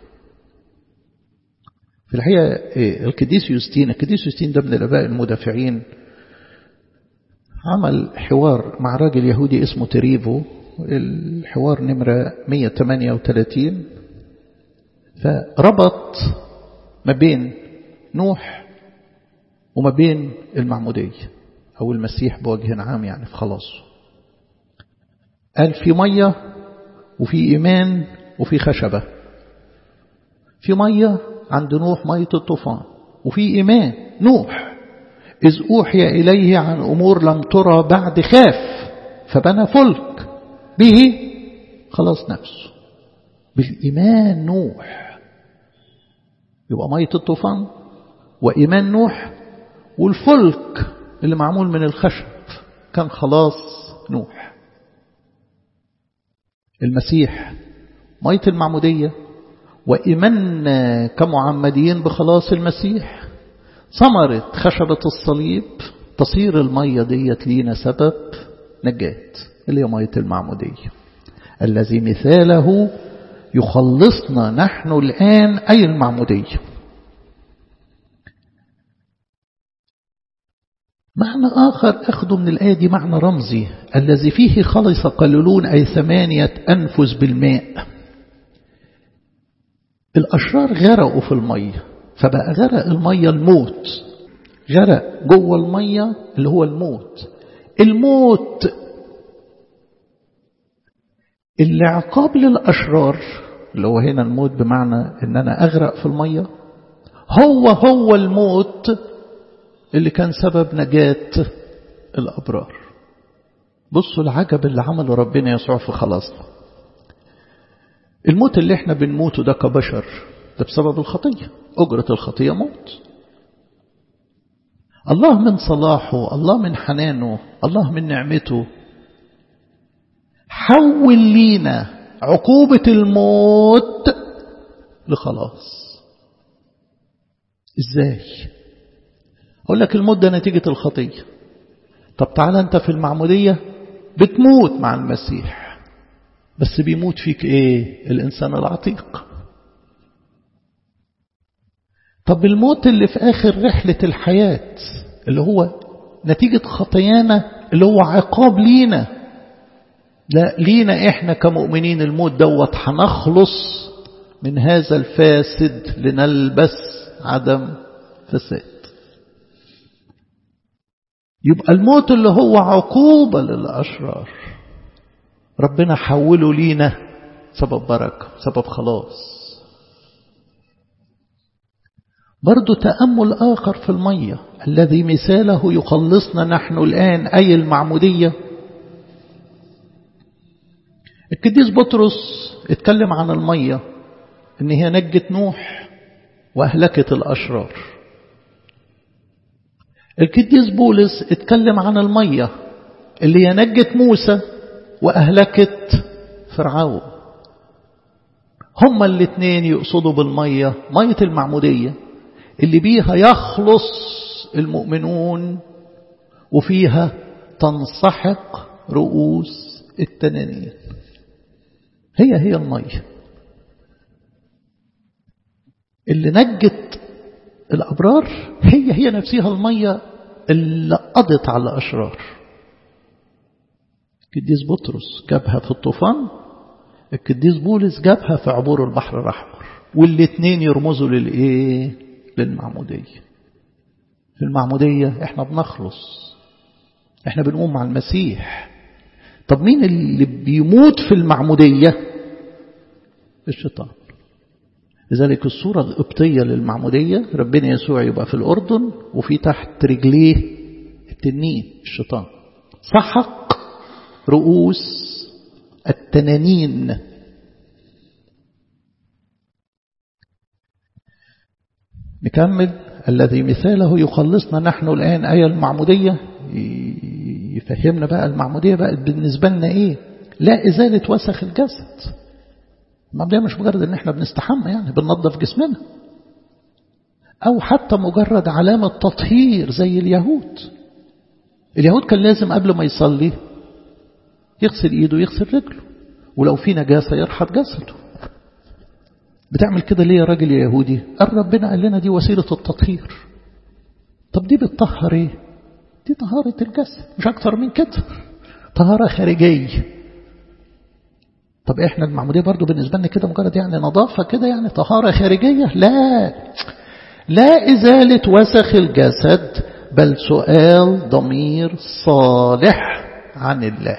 في الحقيقة القديس يوستين القديس يوستين ده من الآباء المدافعين عمل حوار مع راجل يهودي اسمه تريفو الحوار نمرة 138 فربط ما بين نوح وما بين المعمودية أو المسيح بوجه عام يعني في خلاصه قال في مية وفي إيمان وفي خشبة في مية عند نوح مية الطوفان وفي إيمان نوح إذ أوحي إليه عن أمور لم ترى بعد خاف فبنى فلك به خلاص نفسه بالإيمان نوح يبقى مية الطوفان وإيمان نوح والفلك اللي معمول من الخشب كان خلاص نوح المسيح مية المعمودية وإيماننا كمعمدين بخلاص المسيح ثمرة خشبة الصليب تصير المية ديت لينا سبب نجاة اللي هي مية المعمودية الذي مثاله يخلصنا نحن الآن أي المعمودية معنى آخر أخذ من الآية دي معنى رمزي الذي فيه خلص قللون أي ثمانية أنفس بالماء الأشرار غرقوا في المية فبقى غرق المية الموت غرق جوه المية اللي هو الموت الموت اللي عقاب للأشرار اللي هو هنا الموت بمعنى ان انا اغرق في المية هو هو الموت اللي كان سبب نجاة الأبرار بصوا العجب اللي عمله ربنا يسوع في خلاصنا الموت اللي احنا بنموته ده كبشر ده بسبب الخطية أجرة الخطية موت الله من صلاحه الله من حنانه الله من نعمته حول لينا عقوبة الموت لخلاص ازاي اقول لك الموت ده نتيجة الخطية طب تعالى انت في المعمودية بتموت مع المسيح بس بيموت فيك ايه الانسان العتيق طب الموت اللي في اخر رحلة الحياة اللي هو نتيجة خطيانا اللي هو عقاب لينا لا لينا احنا كمؤمنين الموت دوت هنخلص من هذا الفاسد لنلبس عدم فساد يبقى الموت اللي هو عقوبة للأشرار ربنا حوله لينا سبب بركة سبب خلاص برضو تأمل آخر في المية الذي مثاله يخلصنا نحن الآن أي المعمودية القديس بطرس اتكلم عن المية ان هي نجت نوح واهلكت الاشرار القديس بولس اتكلم عن المية اللي هي نجت موسى واهلكت فرعون هما الاثنين يقصدوا بالمية مية المعمودية اللي بيها يخلص المؤمنون وفيها تنسحق رؤوس التنانين هي هي المية اللي نجت الأبرار هي هي نفسها المية اللي قضت على الأشرار القديس بطرس جابها في الطوفان القديس بولس جابها في عبور البحر الأحمر والاثنين يرمزوا للإيه للمعمودية في المعمودية احنا بنخلص احنا بنقوم مع المسيح طب مين اللي بيموت في المعمودية الشيطان لذلك الصورة القبطية للمعمودية ربنا يسوع يبقى في الأردن وفي تحت رجليه التنين الشيطان سحق رؤوس التنانين نكمل الذي مثاله يخلصنا نحن الآن آية المعمودية يفهمنا بقى المعمودية بقى بالنسبة لنا إيه لا إزالة وسخ الجسد المعمودية مش مجرد إن إحنا بنستحمى يعني بننظف جسمنا أو حتى مجرد علامة تطهير زي اليهود اليهود كان لازم قبل ما يصلي يغسل إيده ويغسل رجله ولو في نجاسة يرحب جسده بتعمل كده ليه يا راجل يا يهودي قال ربنا قال لنا دي وسيلة التطهير طب دي بتطهر ايه دي طهارة الجسد مش أكتر من كده طهارة خارجية طب احنا المعمودية برضو بالنسبة لنا كده مجرد يعني نظافة كده يعني طهارة خارجية لا لا إزالة وسخ الجسد بل سؤال ضمير صالح عن الله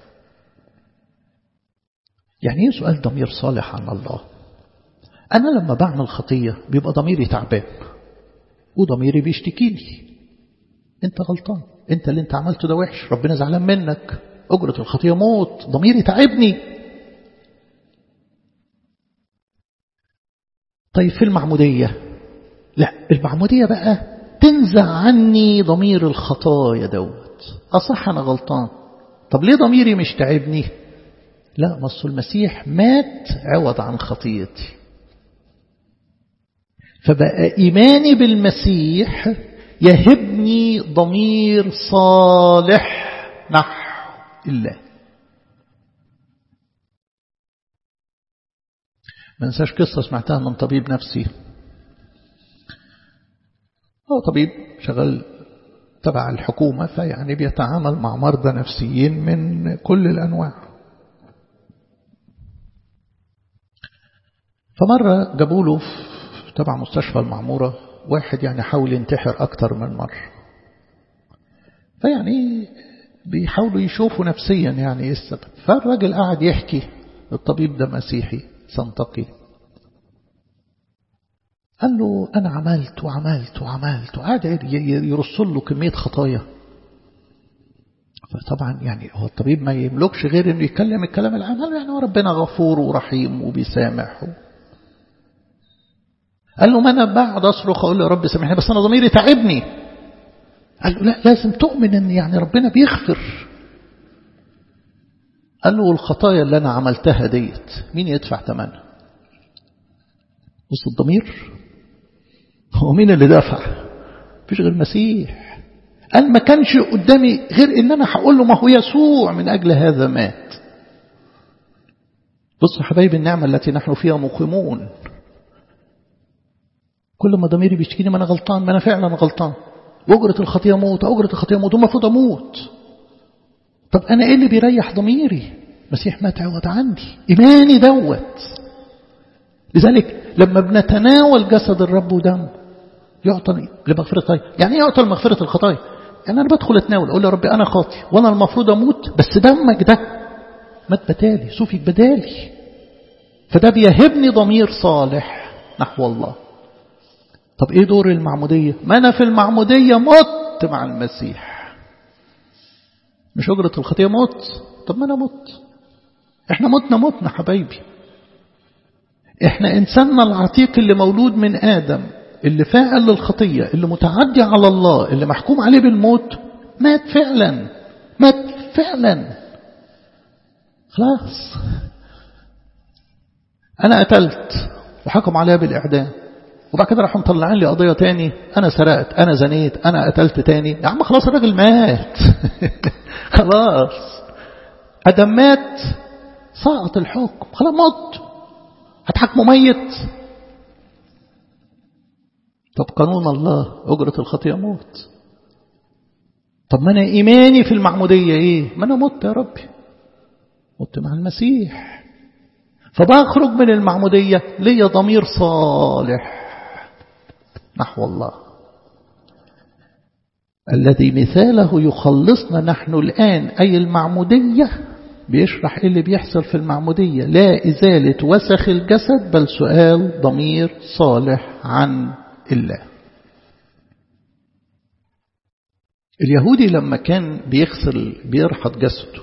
يعني ايه سؤال ضمير صالح عن الله أنا لما بعمل خطية بيبقى ضميري تعبان وضميري بيشتكي لي أنت غلطان أنت اللي أنت عملته ده وحش ربنا زعلان منك أجرة الخطية موت ضميري تعبني طيب في المعمودية لا المعمودية بقى تنزع عني ضمير الخطايا دوت أصح أنا غلطان طب ليه ضميري مش تعبني لا مص المسيح مات عوض عن خطيتي فبقى إيماني بالمسيح يهبني ضمير صالح نحو الله ما ننساش قصة سمعتها من طبيب نفسي هو طبيب شغال تبع الحكومة فيعني بيتعامل مع مرضى نفسيين من كل الأنواع فمرة جابوا له تبع مستشفى المعمورة واحد يعني حاول ينتحر أكتر من مرة فيعني بيحاولوا يشوفوا نفسيا يعني ايه السبب فالراجل قاعد يحكي الطبيب ده مسيحي سنتقي قال له أنا عملت وعملت وعملت وقعد يرسل له كمية خطايا فطبعا يعني هو الطبيب ما يملكش غير انه يتكلم الكلام العام قال له يعني هو ربنا غفور ورحيم وبيسامح قال له ما انا بقعد اصرخ اقول له يا رب سامحني بس انا ضميري تعبني قال له لا لازم تؤمن ان يعني ربنا بيغفر قال له الخطايا اللي انا عملتها ديت مين يدفع ثمنها بص الضمير هو مين اللي دفع مفيش غير المسيح قال ما كانش قدامي غير ان انا هقول له ما هو يسوع من اجل هذا مات بصوا حبايبي النعمة التي نحن فيها مقيمون كل ما ضميري بيشتكيني ما انا غلطان ما انا فعلا غلطان وأجرة الخطية موت أجرة الخطية موت المفروض أموت طب أنا إيه اللي بيريح ضميري مسيح مات عوض عندي إيماني دوت لذلك لما بنتناول جسد الرب ودم يعطى لمغفرة الخطايا يعني ايه يعطى لمغفرة الخطايا يعني أنا بدخل أتناول أقول يا ربي أنا خاطي وأنا المفروض أموت بس دمك ده مات بدالي سوفك بدالي فده بيهبني ضمير صالح نحو الله طب ايه دور المعمودية ما انا في المعمودية مت مع المسيح مش أجرة الخطية موت طب ما انا مت احنا متنا متنا حبايبي احنا انساننا العتيق اللي مولود من آدم اللي فاعل للخطية اللي متعدي على الله اللي محكوم عليه بالموت مات فعلا مات فعلا خلاص أنا قتلت وحكم عليها بالإعدام وبعد كده راحوا مطلعين لي قضية تاني أنا سرقت أنا زنيت أنا قتلت تاني يا عم خلاص الراجل مات خلاص أدم مات سقط الحكم خلاص مت هتحكمه ميت طب قانون الله أجرة الخطيئة موت طب ما أنا إيماني في المعمودية إيه ما أنا مت يا ربي مت مع المسيح فبخرج من المعمودية ليا ضمير صالح نحو الله الذي مثاله يخلصنا نحن الآن أي المعمودية بيشرح إيه اللي بيحصل في المعمودية لا إزالة وسخ الجسد بل سؤال ضمير صالح عن الله اليهودي لما كان بيغسل بيرحض جسده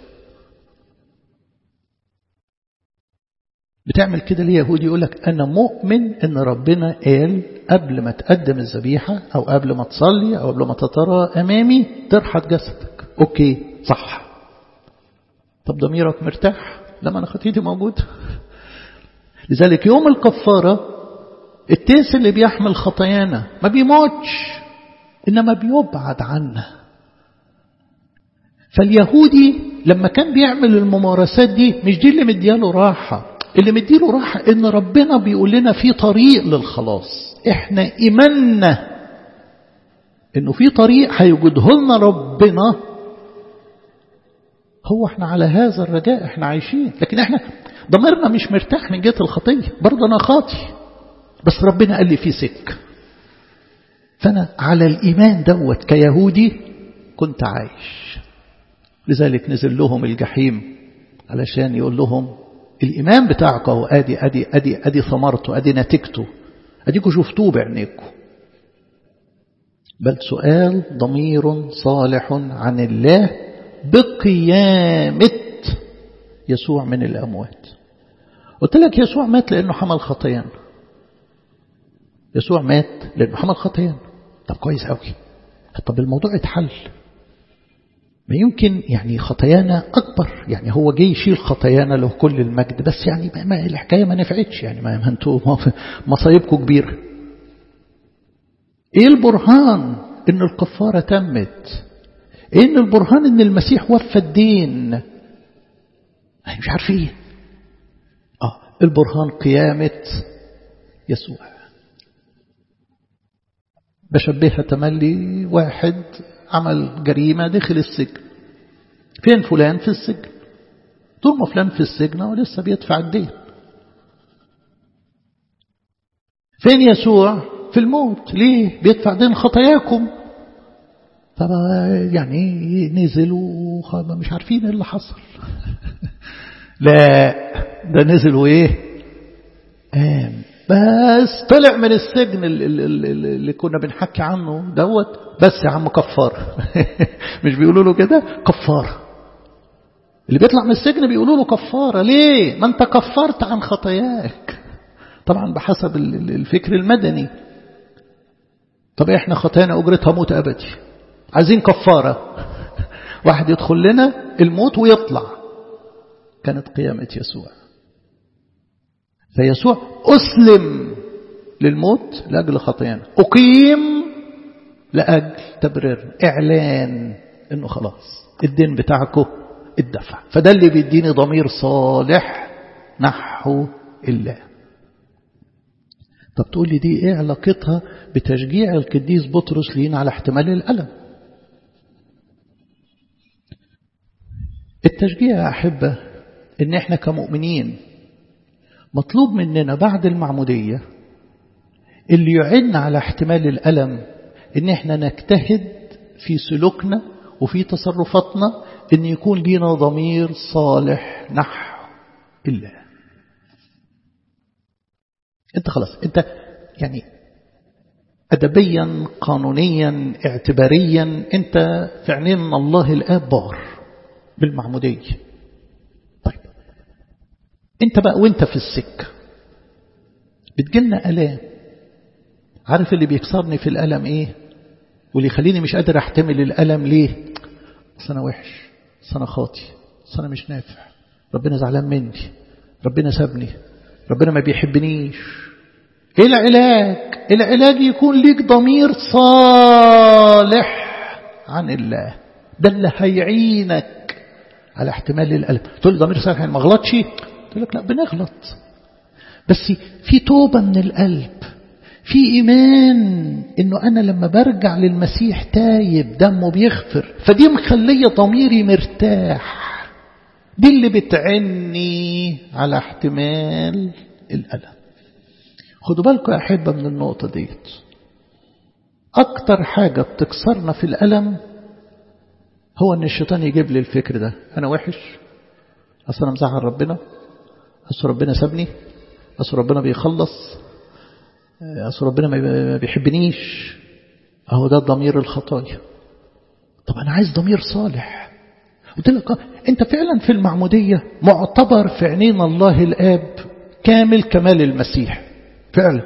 بتعمل كده ليه يهودي يقول لك أنا مؤمن أن ربنا قال قبل ما تقدم الذبيحة أو قبل ما تصلي أو قبل ما تترى أمامي ترحض جسدك أوكي صح طب ضميرك مرتاح لما أنا خطيتي موجود لذلك يوم الكفارة التيس اللي بيحمل خطايانا ما بيموتش إنما بيبعد عنا فاليهودي لما كان بيعمل الممارسات دي مش دي اللي مدياله راحة اللي مديله راحة ان ربنا بيقول لنا في طريق للخلاص احنا ايماننا انه في طريق هيوجده لنا ربنا هو احنا على هذا الرجاء احنا عايشين لكن احنا ضميرنا مش مرتاح من جهة الخطية برضه انا خاطي بس ربنا قال لي في سك فانا على الايمان دوت كيهودي كنت عايش لذلك نزل لهم الجحيم علشان يقول لهم الإيمان بتاعك اهو أدي أدي أدي أدي ثمرته أدي نتيجته أديكوا شفتوه بعينيكم بل سؤال ضمير صالح عن الله بقيامة يسوع من الأموات قلت لك يسوع مات لأنه حمل خطيان يسوع مات لأنه حمل خطيان طب كويس قوي طب الموضوع اتحل ما يمكن يعني خطايانا أكبر يعني هو جه يشيل خطايانا له كل المجد بس يعني ما الحكاية ما نفعتش يعني ما انتوا مصايبكم كبيرة ايه البرهان ان الكفارة تمت ايه ان البرهان ان المسيح وفى الدين مش عارفين اه البرهان قيامة يسوع بشبهها تملي واحد عمل جريمة دخل السجن فين فلان في السجن طول ما فلان في السجن ولسه بيدفع الدين فين يسوع في الموت ليه بيدفع دين خطاياكم طب يعني نزل ومش عارفين ايه اللي حصل لا ده نزل وايه قام بس طلع من السجن اللي, اللي, اللي كنا بنحكي عنه دوت بس يا عم كفار مش بيقولوا له كده كفارة اللي بيطلع من السجن بيقولوا له كفارة ليه ما انت كفرت عن خطاياك طبعا بحسب الفكر المدني طب احنا خطايانا اجرتها موت ابدي عايزين كفارة واحد يدخل لنا الموت ويطلع كانت قيامة يسوع فيسوع أسلم للموت لأجل خطايانا أقيم لأجل تبرير إعلان إنه خلاص الدين بتاعكم الدفع فده اللي بيديني ضمير صالح نحو الله طب تقول لي دي ايه علاقتها بتشجيع القديس بطرس لينا على احتمال الألم التشجيع يا أحبة إن إحنا كمؤمنين مطلوب مننا بعد المعمودية اللي يعيننا على احتمال الألم إن إحنا نجتهد في سلوكنا وفي تصرفاتنا إن يكون لينا ضمير صالح نحو الله أنت خلاص أنت يعني أدبيا قانونيا اعتباريا أنت في عينين الله الآب بار بالمعمودية طيب أنت بقى وأنت في السكة بتجيلنا ألام عارف اللي بيكسرني في الألم إيه واللي يخليني مش قادر أحتمل الألم ليه أصل أنا وحش أصل أنا خاطي أصل أنا مش نافع ربنا زعلان مني ربنا سابني ربنا ما بيحبنيش ايه العلاج العلاج يكون ليك ضمير صالح عن الله ده اللي هيعينك على احتمال الألم تقول لي ضمير صالح يعني ما غلطش تقول لك لا بنغلط بس في توبة من القلب في إيمان إنه أنا لما برجع للمسيح تايب دمه بيغفر فدي مخلية ضميري مرتاح دي اللي بتعني على احتمال الألم خدوا بالكم يا أحبة من النقطة ديت أكتر حاجة بتكسرنا في الألم هو أن الشيطان يجيب لي الفكر ده أنا وحش أصل أنا مزعل ربنا أصل ربنا سابني أصل ربنا بيخلص أصل ربنا ما بيحبنيش أهو ده ضمير الخطايا طب أنا عايز ضمير صالح قلت لك أنت فعلا في المعمودية معتبر في عينين الله الآب كامل كمال المسيح فعلا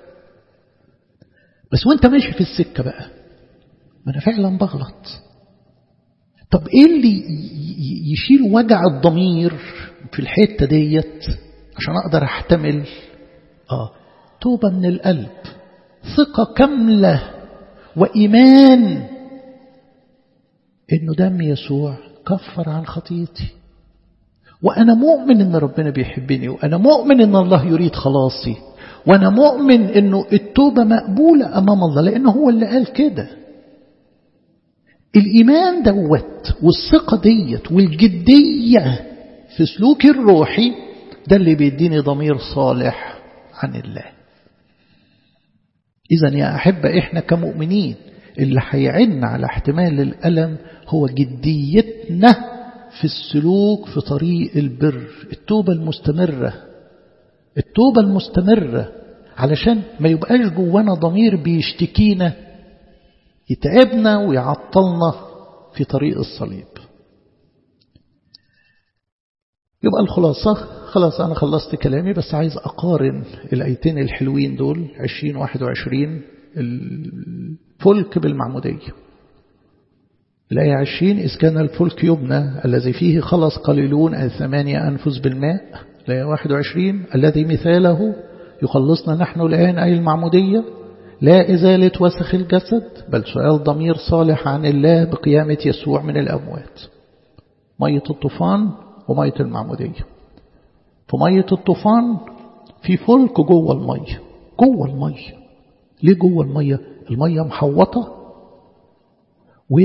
بس وانت ماشي في السكة بقى ما أنا فعلا بغلط طب إيه اللي يشيل وجع الضمير في الحتة ديت عشان أقدر أحتمل آه توبة من القلب ثقة كاملة وإيمان إنه دم يسوع كفر عن خطيتي وأنا مؤمن إن ربنا بيحبني وأنا مؤمن إن الله يريد خلاصي وأنا مؤمن إنه التوبة مقبولة أمام الله لأنه هو اللي قال كده الإيمان دوت والثقة ديت والجدية في سلوكي الروحي ده اللي بيديني ضمير صالح عن الله إذا يا أحبة إحنا كمؤمنين اللي هيعن على احتمال الألم هو جديتنا في السلوك في طريق البر التوبة المستمرة التوبة المستمرة علشان ما يبقاش جوانا ضمير بيشتكينا يتعبنا ويعطلنا في طريق الصليب يبقى الخلاصة خلاص أنا خلصت كلامي بس عايز أقارن الآيتين الحلوين دول 20 21 الفلك بالمعمودية الآية 20 إذ كان الفلك يبنى الذي فيه خلص قليلون أي ثمانية أنفس بالماء الآية 21 الذي مثاله يخلصنا نحن الآن أي المعمودية لا إزالة وسخ الجسد بل سؤال ضمير صالح عن الله بقيامة يسوع من الأموات مية الطوفان ومية المعمودية في مية الطوفان في فلك جوه المية جوه المية ليه جوه المية المية محوطة و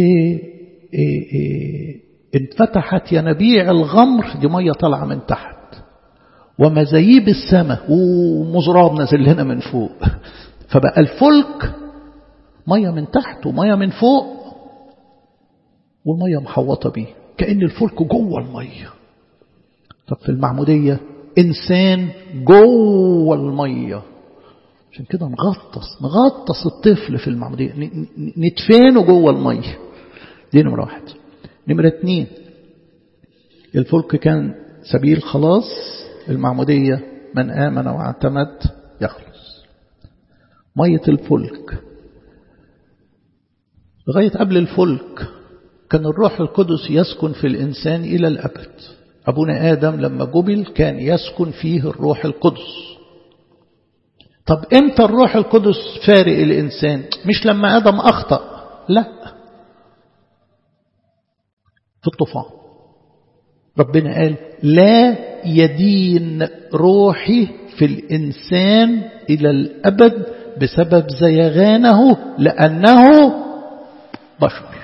انفتحت ينابيع الغمر دي مية طالعة من تحت ومزايب السماء ومزراب نازل لنا من فوق فبقى الفلك مية من تحت ومية من فوق والمية محوطة بيه كأن الفلك جوه المية طب في المعمودية إنسان جوه المية عشان كده نغطس نغطس الطفل في المعمودية ندفنه جوه المية دي نمرة واحد نمرة اتنين الفلك كان سبيل خلاص المعمودية من آمن واعتمد يخلص مية الفلك لغاية قبل الفلك كان الروح القدس يسكن في الإنسان إلى الأبد أبونا آدم لما جبل كان يسكن فيه الروح القدس طب امتى الروح القدس فارق الإنسان مش لما آدم أخطأ لا في الطوفان ربنا قال لا يدين روحي في الإنسان إلى الأبد بسبب زيغانه لأنه بشر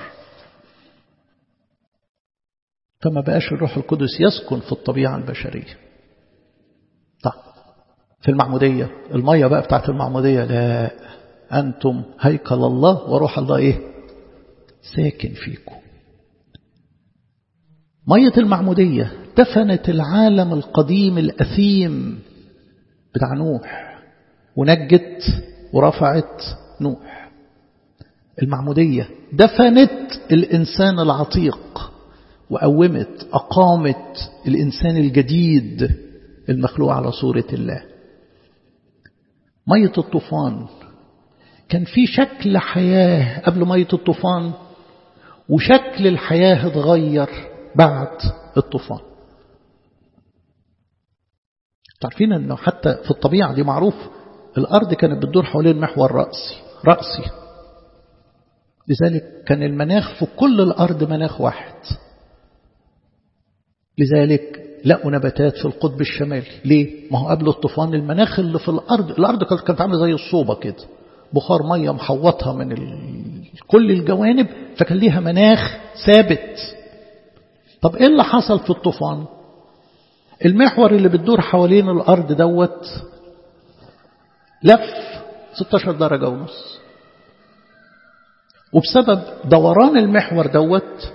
فما بقاش الروح القدس يسكن في الطبيعة البشرية طيب في المعمودية المية بقى بتاعت المعمودية لا أنتم هيكل الله وروح الله إيه ساكن فيكم مية المعمودية دفنت العالم القديم الأثيم بتاع نوح ونجت ورفعت نوح المعمودية دفنت الإنسان العتيق وقومت أقامت الإنسان الجديد المخلوق على صورة الله مية الطوفان كان في شكل حياة قبل مية الطوفان وشكل الحياة اتغير بعد الطوفان تعرفين أنه حتى في الطبيعة دي معروف الأرض كانت بتدور حوالين محور رأسي رأسي لذلك كان المناخ في كل الأرض مناخ واحد لذلك لقوا نباتات في القطب الشمالي ليه؟ ما هو قبل الطوفان المناخ اللي في الأرض الأرض كانت عامله زي الصوبة كده بخار مية محوطها من ال... كل الجوانب فكان ليها مناخ ثابت طب ايه اللي حصل في الطوفان المحور اللي بتدور حوالين الأرض دوت لف 16 درجة ونص وبسبب دوران المحور دوت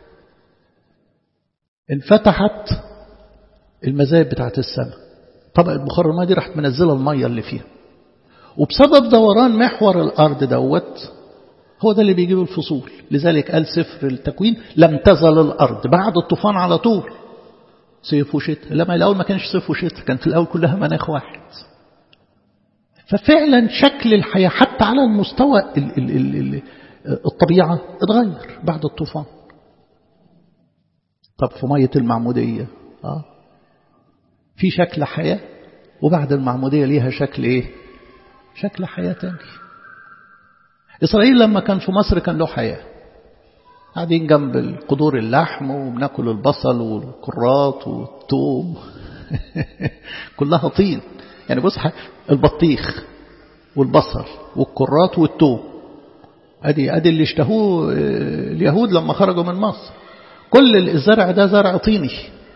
انفتحت المزايد بتاعت السماء طبقة بخار الماء دي راحت منزلة المية اللي فيها وبسبب دوران محور الأرض دوت هو ده اللي بيجيب الفصول لذلك قال سفر التكوين لم تزل الأرض بعد الطوفان على طول صيف وشتاء لما الأول ما كانش صيف وشتاء كان في الأول كلها مناخ واحد ففعلا شكل الحياة حتى على المستوى ال ال ال ال الطبيعة اتغير بعد الطوفان طب في مية المعمودية آه. في شكل حياة وبعد المعمودية ليها شكل ايه شكل حياة تاني إسرائيل لما كان في مصر كان له حياة قاعدين جنب قدور اللحم وبناكل البصل والكرات والثوم كلها طين يعني بص البطيخ والبصل والكرات والثوم ادي ادي اللي اشتهوه اليهود لما خرجوا من مصر كل الزرع ده زرع طيني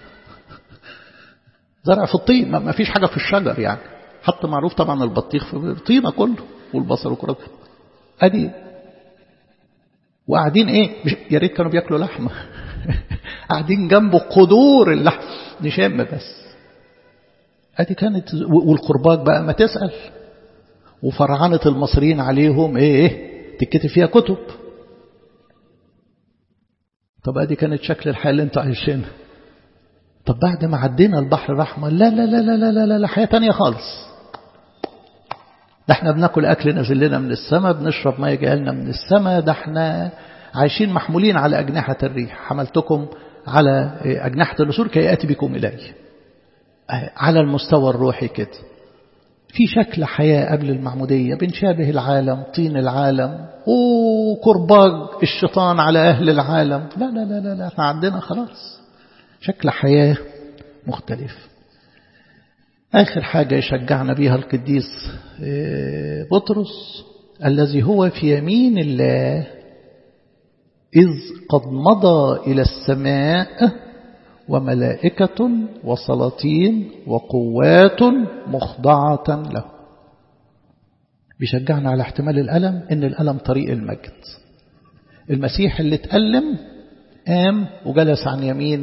زرع في الطين ما فيش حاجة في الشجر يعني حتى معروف طبعا البطيخ في طينة كله والبصل والكرات ادي وقاعدين ايه مش يا ريت كانوا بياكلوا لحمه قاعدين جنبه قدور اللحم نشم بس ادي كانت والقربات بقى ما تسال وفرعنه المصريين عليهم ايه ايه تكتب فيها كتب طب ادي كانت شكل الحياه اللي انتوا عايشينها طب بعد ما عدينا البحر الاحمر لا لا لا لا لا لا, لا, لا حياه تانية خالص ده احنا بناكل أكل نازل لنا من السماء بنشرب مية جاي لنا من السماء ده احنا عايشين محمولين على أجنحة الريح حملتكم على أجنحة النسور كي يأتي بكم إلي على المستوى الروحي كده في شكل حياة قبل المعمودية بنشابه العالم طين العالم وكرباج الشيطان على أهل العالم لا لا لا لا, لا احنا عندنا خلاص شكل حياة مختلف آخر حاجة يشجعنا بها القديس بطرس الذي هو في يمين الله إذ قد مضى إلى السماء وملائكة وسلاطين وقوات مخضعة له بيشجعنا على احتمال الألم إن الألم طريق المجد المسيح اللي اتألم قام وجلس عن يمين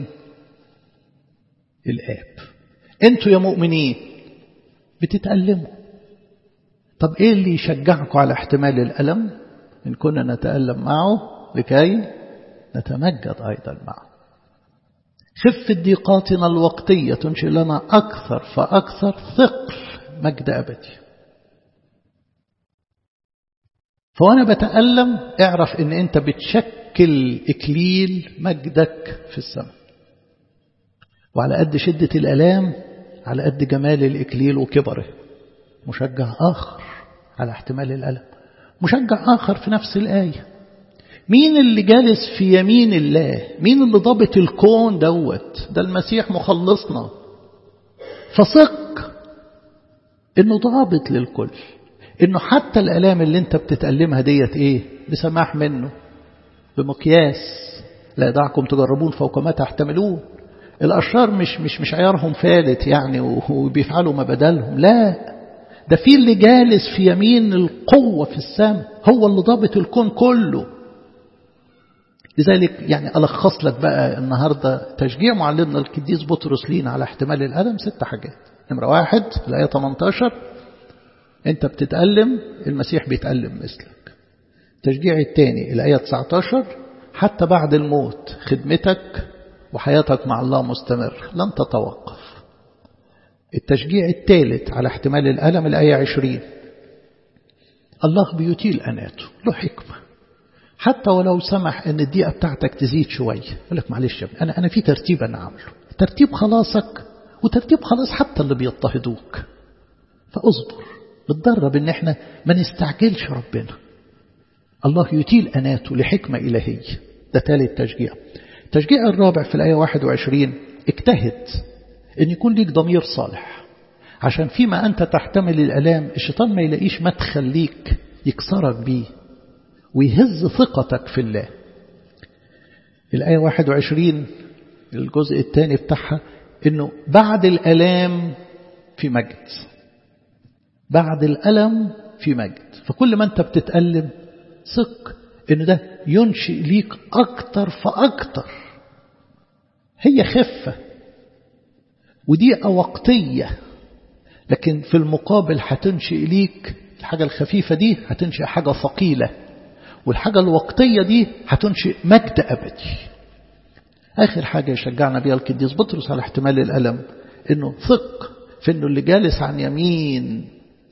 الآب انتوا يا مؤمنين بتتألموا طب ايه اللي يشجعكم على احتمال الألم إن كنا نتألم معه لكي نتمجد أيضا معه خفة ضيقاتنا الوقتية تنشئ لنا أكثر فأكثر ثقل مجد أبدي فوانا بتألم اعرف ان انت بتشكل اكليل مجدك في السماء وعلى قد شدة الألام على قد جمال الإكليل وكبره مشجع آخر على احتمال الألم مشجع آخر في نفس الآية مين اللي جالس في يمين الله مين اللي ضابط الكون دوت ده المسيح مخلصنا فثق إنه ضابط للكل إنه حتى الآلام اللي أنت بتتألمها ديت إيه بسماح منه بمقياس لا يدعكم تجربون فوق ما تحتملون الأشرار مش مش مش عيارهم فالت يعني وبيفعلوا ما بدلهم لا ده في اللي جالس في يمين القوة في السماء هو اللي ضابط الكون كله لذلك يعني ألخص لك بقى النهاردة تشجيع معلمنا القديس بطرس لينا على احتمال الألم ست حاجات نمرة واحد الآية 18 أنت بتتألم المسيح بيتألم مثلك التشجيع الثاني الآية 19 حتى بعد الموت خدمتك وحياتك مع الله مستمر لن تتوقف التشجيع الثالث على احتمال الألم الآية 20 الله بيطيل أناته له حكمة حتى ولو سمح ان الدقيقة بتاعتك تزيد شوية يقول لك معلش يا ابني أنا, أنا في ترتيب أنا عامله ترتيب خلاصك وترتيب خلاص حتى اللي بيضطهدوك فاصبر بتدرب ان احنا ما نستعجلش ربنا الله يطيل أناته لحكمة إلهية ده ثالث تشجيع التشجيع الرابع في الآية 21 اجتهد ان يكون ليك ضمير صالح عشان فيما أنت تحتمل الألام الشيطان ما يلاقيش مدخل ليك يكسرك بيه ويهز ثقتك في الله الآية 21 الجزء الثاني بتاعها انه بعد الألام في مجد بعد الألم في مجد فكل ما انت بتتألم ثق ان ده ينشئ ليك أكتر فأكتر هي خفة ودي وقتية لكن في المقابل هتنشئ ليك الحاجة الخفيفة دي هتنشئ حاجة ثقيلة والحاجة الوقتية دي هتنشئ مجد أبدي آخر حاجة يشجعنا بيها القديس بطرس على احتمال الألم إنه ثق في إنه اللي جالس عن يمين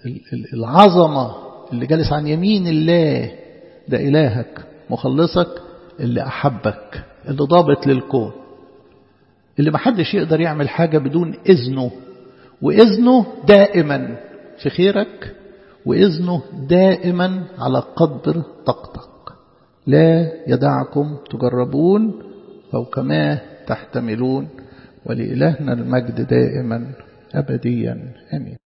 العظمة اللي جالس عن يمين الله ده إلهك مخلصك اللي أحبك اللي ضابط للكون اللي محدش يقدر يعمل حاجة بدون إذنه وإذنه دائما في خيرك وإذنه دائما على قدر طاقتك لا يدعكم تجربون فوق ما تحتملون ولإلهنا المجد دائما أبديا أمين